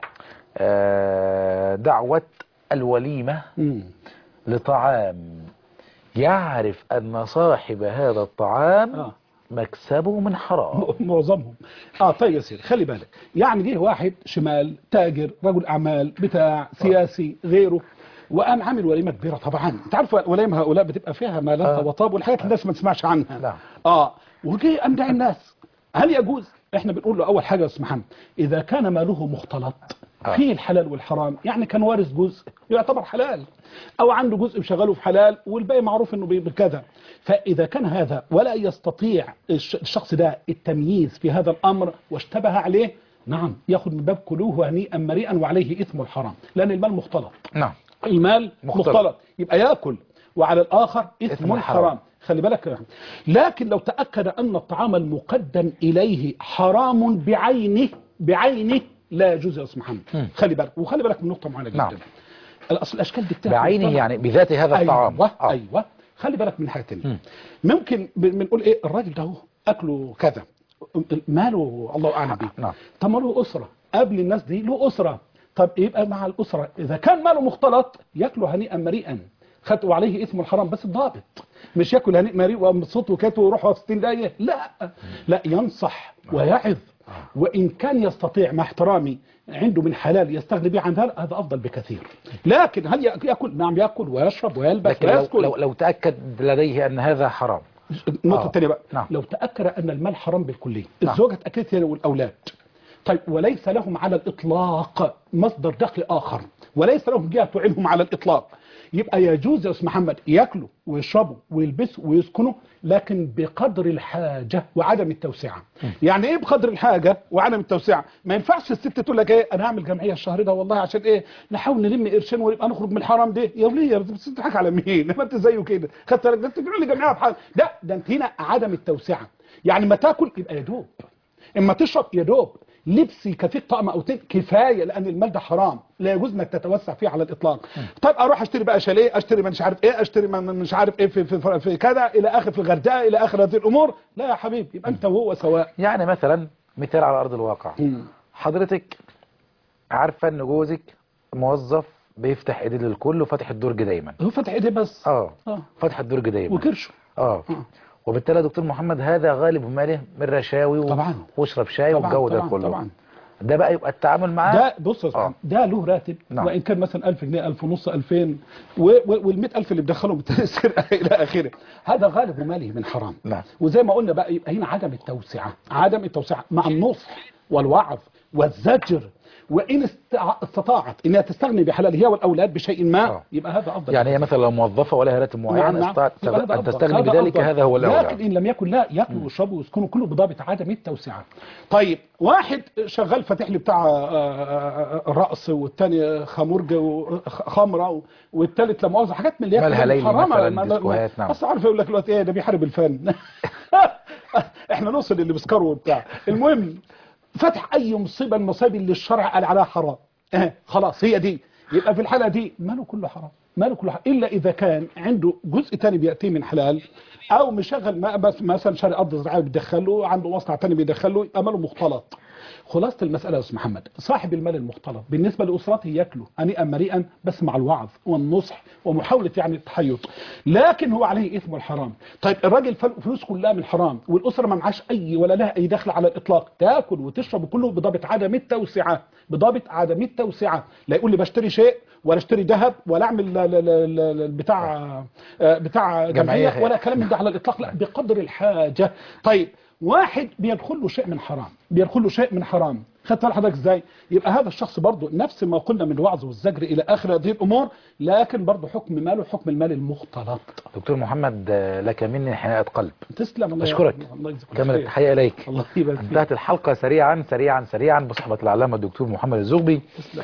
آه دعوة الوليمة مم. لطعام يعرف أن صاحب هذا الطعام آه. مكسبه من حرام م- معظمهم اه طيب يا سيدي خلي بالك يعني جه واحد شمال تاجر رجل اعمال بتاع سياسي غيره وقام عامل وليمه كبيره طبعا انت عارف وليمه هؤلاء بتبقى فيها ما لذ آه. وطاب والحاجات اللي الناس ما تسمعش عنها نعم. اه وجه قام داعي الناس هل يجوز احنا بنقول له اول حاجه يا استاذ محمد اذا كان ماله مختلط آه. فيه الحلال والحرام يعني كان وارث جزء يعتبر حلال او عنده جزء مشغله في حلال والباقي معروف انه بي- بكذا فاذا كان هذا ولا يستطيع الش- الشخص ده التمييز في هذا الامر واشتبه عليه نعم ياخذ من باب كلوه هنيئا مريئا وعليه اثم الحرام لان المال مختلط نعم المال مختلط. مختلط, يبقى ياكل وعلى الاخر إثم اثم الحرام. حرام خلي بالك يا أحمد. لكن لو تاكد ان الطعام المقدم اليه حرام بعينه بعينه لا يجوز يا استاذ محمد مم. خلي بالك وخلي بالك من نقطه معينه جدا نعم. الاصل الاشكال دي بتاعت بعينه المجتمع. يعني بذات هذا الطعام ايوه آه. ايوه خلي بالك من حاجه ثانيه مم. ممكن ب- بنقول ايه الراجل ده هو اكله كذا ماله الله اعلم بيه نعم. طب ما له اسره قبل الناس دي له اسره طب يبقى مع الاسره اذا كان ماله مختلط ياكله هنيئا مريئا خد وعليه اسم الحرام بس الضابط مش ياكل هنيء مريء وصوت وكاته ويروح في 60 دقيقه لا لا ينصح ويعظ وان كان يستطيع مع احترامي عنده من حلال يستغني به عن هذا هذا افضل بكثير لكن هل ياكل نعم ياكل ويشرب ويلبس لكن لو, ويسكن لو, لو تأكد لديه أن هذا حرام النقطة آه. الثانية بقى نعم. لو تأكد أن المال حرام بالكلية نعم. الزوجة اتأكدت هي والأولاد طيب وليس لهم على الإطلاق مصدر دخل آخر وليس لهم جهة تعينهم على الإطلاق يبقى يجوز يا استاذ محمد ياكلوا ويشربوا ويلبسوا ويسكنوا لكن بقدر الحاجه وعدم التوسعه يعني ايه بقدر الحاجه وعدم التوسعه ما ينفعش الست تقول لك ايه انا هعمل جمعيه الشهر ده والله عشان ايه نحاول نلم قرشين ونبقى نخرج من الحرام ده يا وليه يا بتضحك على مين ما انت زيه كده خدت بالك ده انت بتقول لي جمعيه بحال ده ده انت هنا عدم التوسعه يعني ما تاكل يبقى يا دوب اما تشرب يا دوب لبس يكفيك طقم او اتنين كفايه لان المال ده حرام لا يجوز انك تتوسع فيه على الاطلاق طيب اروح اشتري بقى شاليه اشتري مش عارف ايه اشتري من- مش عارف ايه في في, في, في كذا الى اخر في الغردقه الى اخر هذه الامور لا يا حبيبي يبقى انت وهو سواء يعني مثلا مثال على ارض الواقع مم. حضرتك عارفه ان جوزك موظف بيفتح ايديه للكل وفاتح الدرج دايما هو فتح ايديه بس اه اه فاتح الدرج دايما وكرشه اه آه. وبالتالي يا دكتور محمد هذا غالب ماله من رشاوي و- طبعا. واشرب شاي طبعا والجو ده طبعا كله طبعا ده بقى يبقى التعامل معاه ده بص يا أستاذ آه. محمد، ده له راتب نعم. وان كان مثلا 1000 جنيه 1000 ونص 2000 وال 100000 اللي بدخلهم السرقه الى اخره هذا غالب ماله من حرام نعم. وزي ما قلنا بقى يبقى هنا عدم التوسعه عدم التوسعه مع النصح والوعظ والزجر وان استع- استطاعت انها تستغني بحلالها والاولاد بشيء ما آه. يبقى هذا افضل يعني هي مثلا لو موظفه ولها راتب معين استطاعت يبقى هذا ان أفضل. تستغني هذا بذلك أفضل. هذا هو الاولى لكن ان لم يكن لا ياكلوا ويشربوا ويسكنوا كله بضابط عدم التوسعه طيب واحد شغال فاتح لي بتاع آه، آه، آه، رقص والتاني خمرجه وخمره والتالت لا مؤاخذه حاجات من اللي هي مالها ليلي حرام. مثلاً، ما- ما- ديسكوهات، نعم. بس عارف يقول لك دلوقتي ايه ده بيحارب الفن احنا نوصل اللي بيسكروا وبتاع المهم فتح اي مصيبه من المصايب اللي الشرع قال عليها حرام اه خلاص هي دي يبقى في الحاله دي ماله كله حرام ماله كله حرام الا اذا كان عنده جزء تاني بياتيه من حلال او مشغل ما- بس مثلا شاري ارض زراعيه بيدخله عنده مصنع تاني بيدخله يبقى ماله مختلط خلاصة المسألة يا أستاذ محمد صاحب المال المختلط بالنسبة لأسرته ياكله هنيئا مريئا بس مع الوعظ والنصح ومحاولة يعني التحيط لكن هو عليه إثم والحرام طيب الراجل فل- فلوس كلها من حرام والأسرة ما معاش أي ولا لها أي دخل على الإطلاق تاكل وتشرب كله بضابط عدم التوسعة بضابط عدم التوسعة لا يقول لي بشتري شيء ولا اشتري ذهب ولا اعمل لا- لا- لا- لا- لا- بتاع آه، بتاع جمعية جمعيه ولا كلام من ده على الاطلاق لا بقدر الحاجه طيب واحد بيدخل له شيء من حرام بيدخل له شيء من حرام خدت بالك حضرتك ازاي يبقى هذا الشخص برضه نفس ما قلنا من الوعظ والزجر الى اخر هذه الامور لكن برضه حكم ماله حكم المال المختلط دكتور محمد آه، لك مني حناءة قلب تسلم الله أشكرك. يرحمه. الله يجزيك كامل خير. التحية إليك الله يبارك فيك انتهت الحلقة سريعا سريعا سريعا بصحبة العلامة الدكتور محمد الزغبي تسلم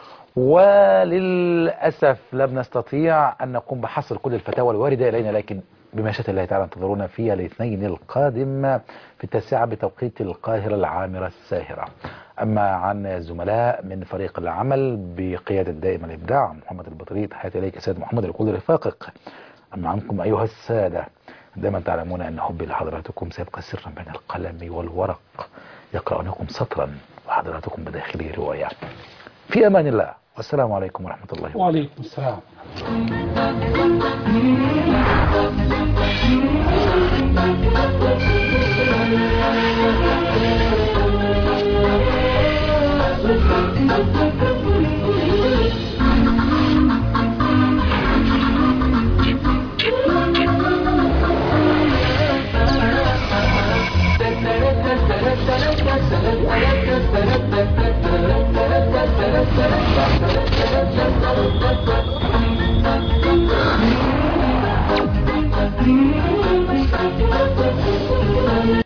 وللأسف لم نستطيع أن نقوم بحصر كل الفتاوى الواردة إلينا لكن بمشيئة الله تعالى انتظرونا في الاثنين القادم في التاسعة بتوقيت القاهرة العامرة الساهرة أما عن الزملاء من فريق العمل بقيادة دائما الإبداع محمد البطري تحياتي إليك سيد محمد لكل رفاقك أما عنكم أيها السادة دائما تعلمون أن حبي لحضراتكم سيبقى سرا بين القلم والورق يقرأونكم سطرا وحضراتكم بداخله رواية في أمان الله والسلام عليكم ورحمة الله وبركاته وعليكم السلام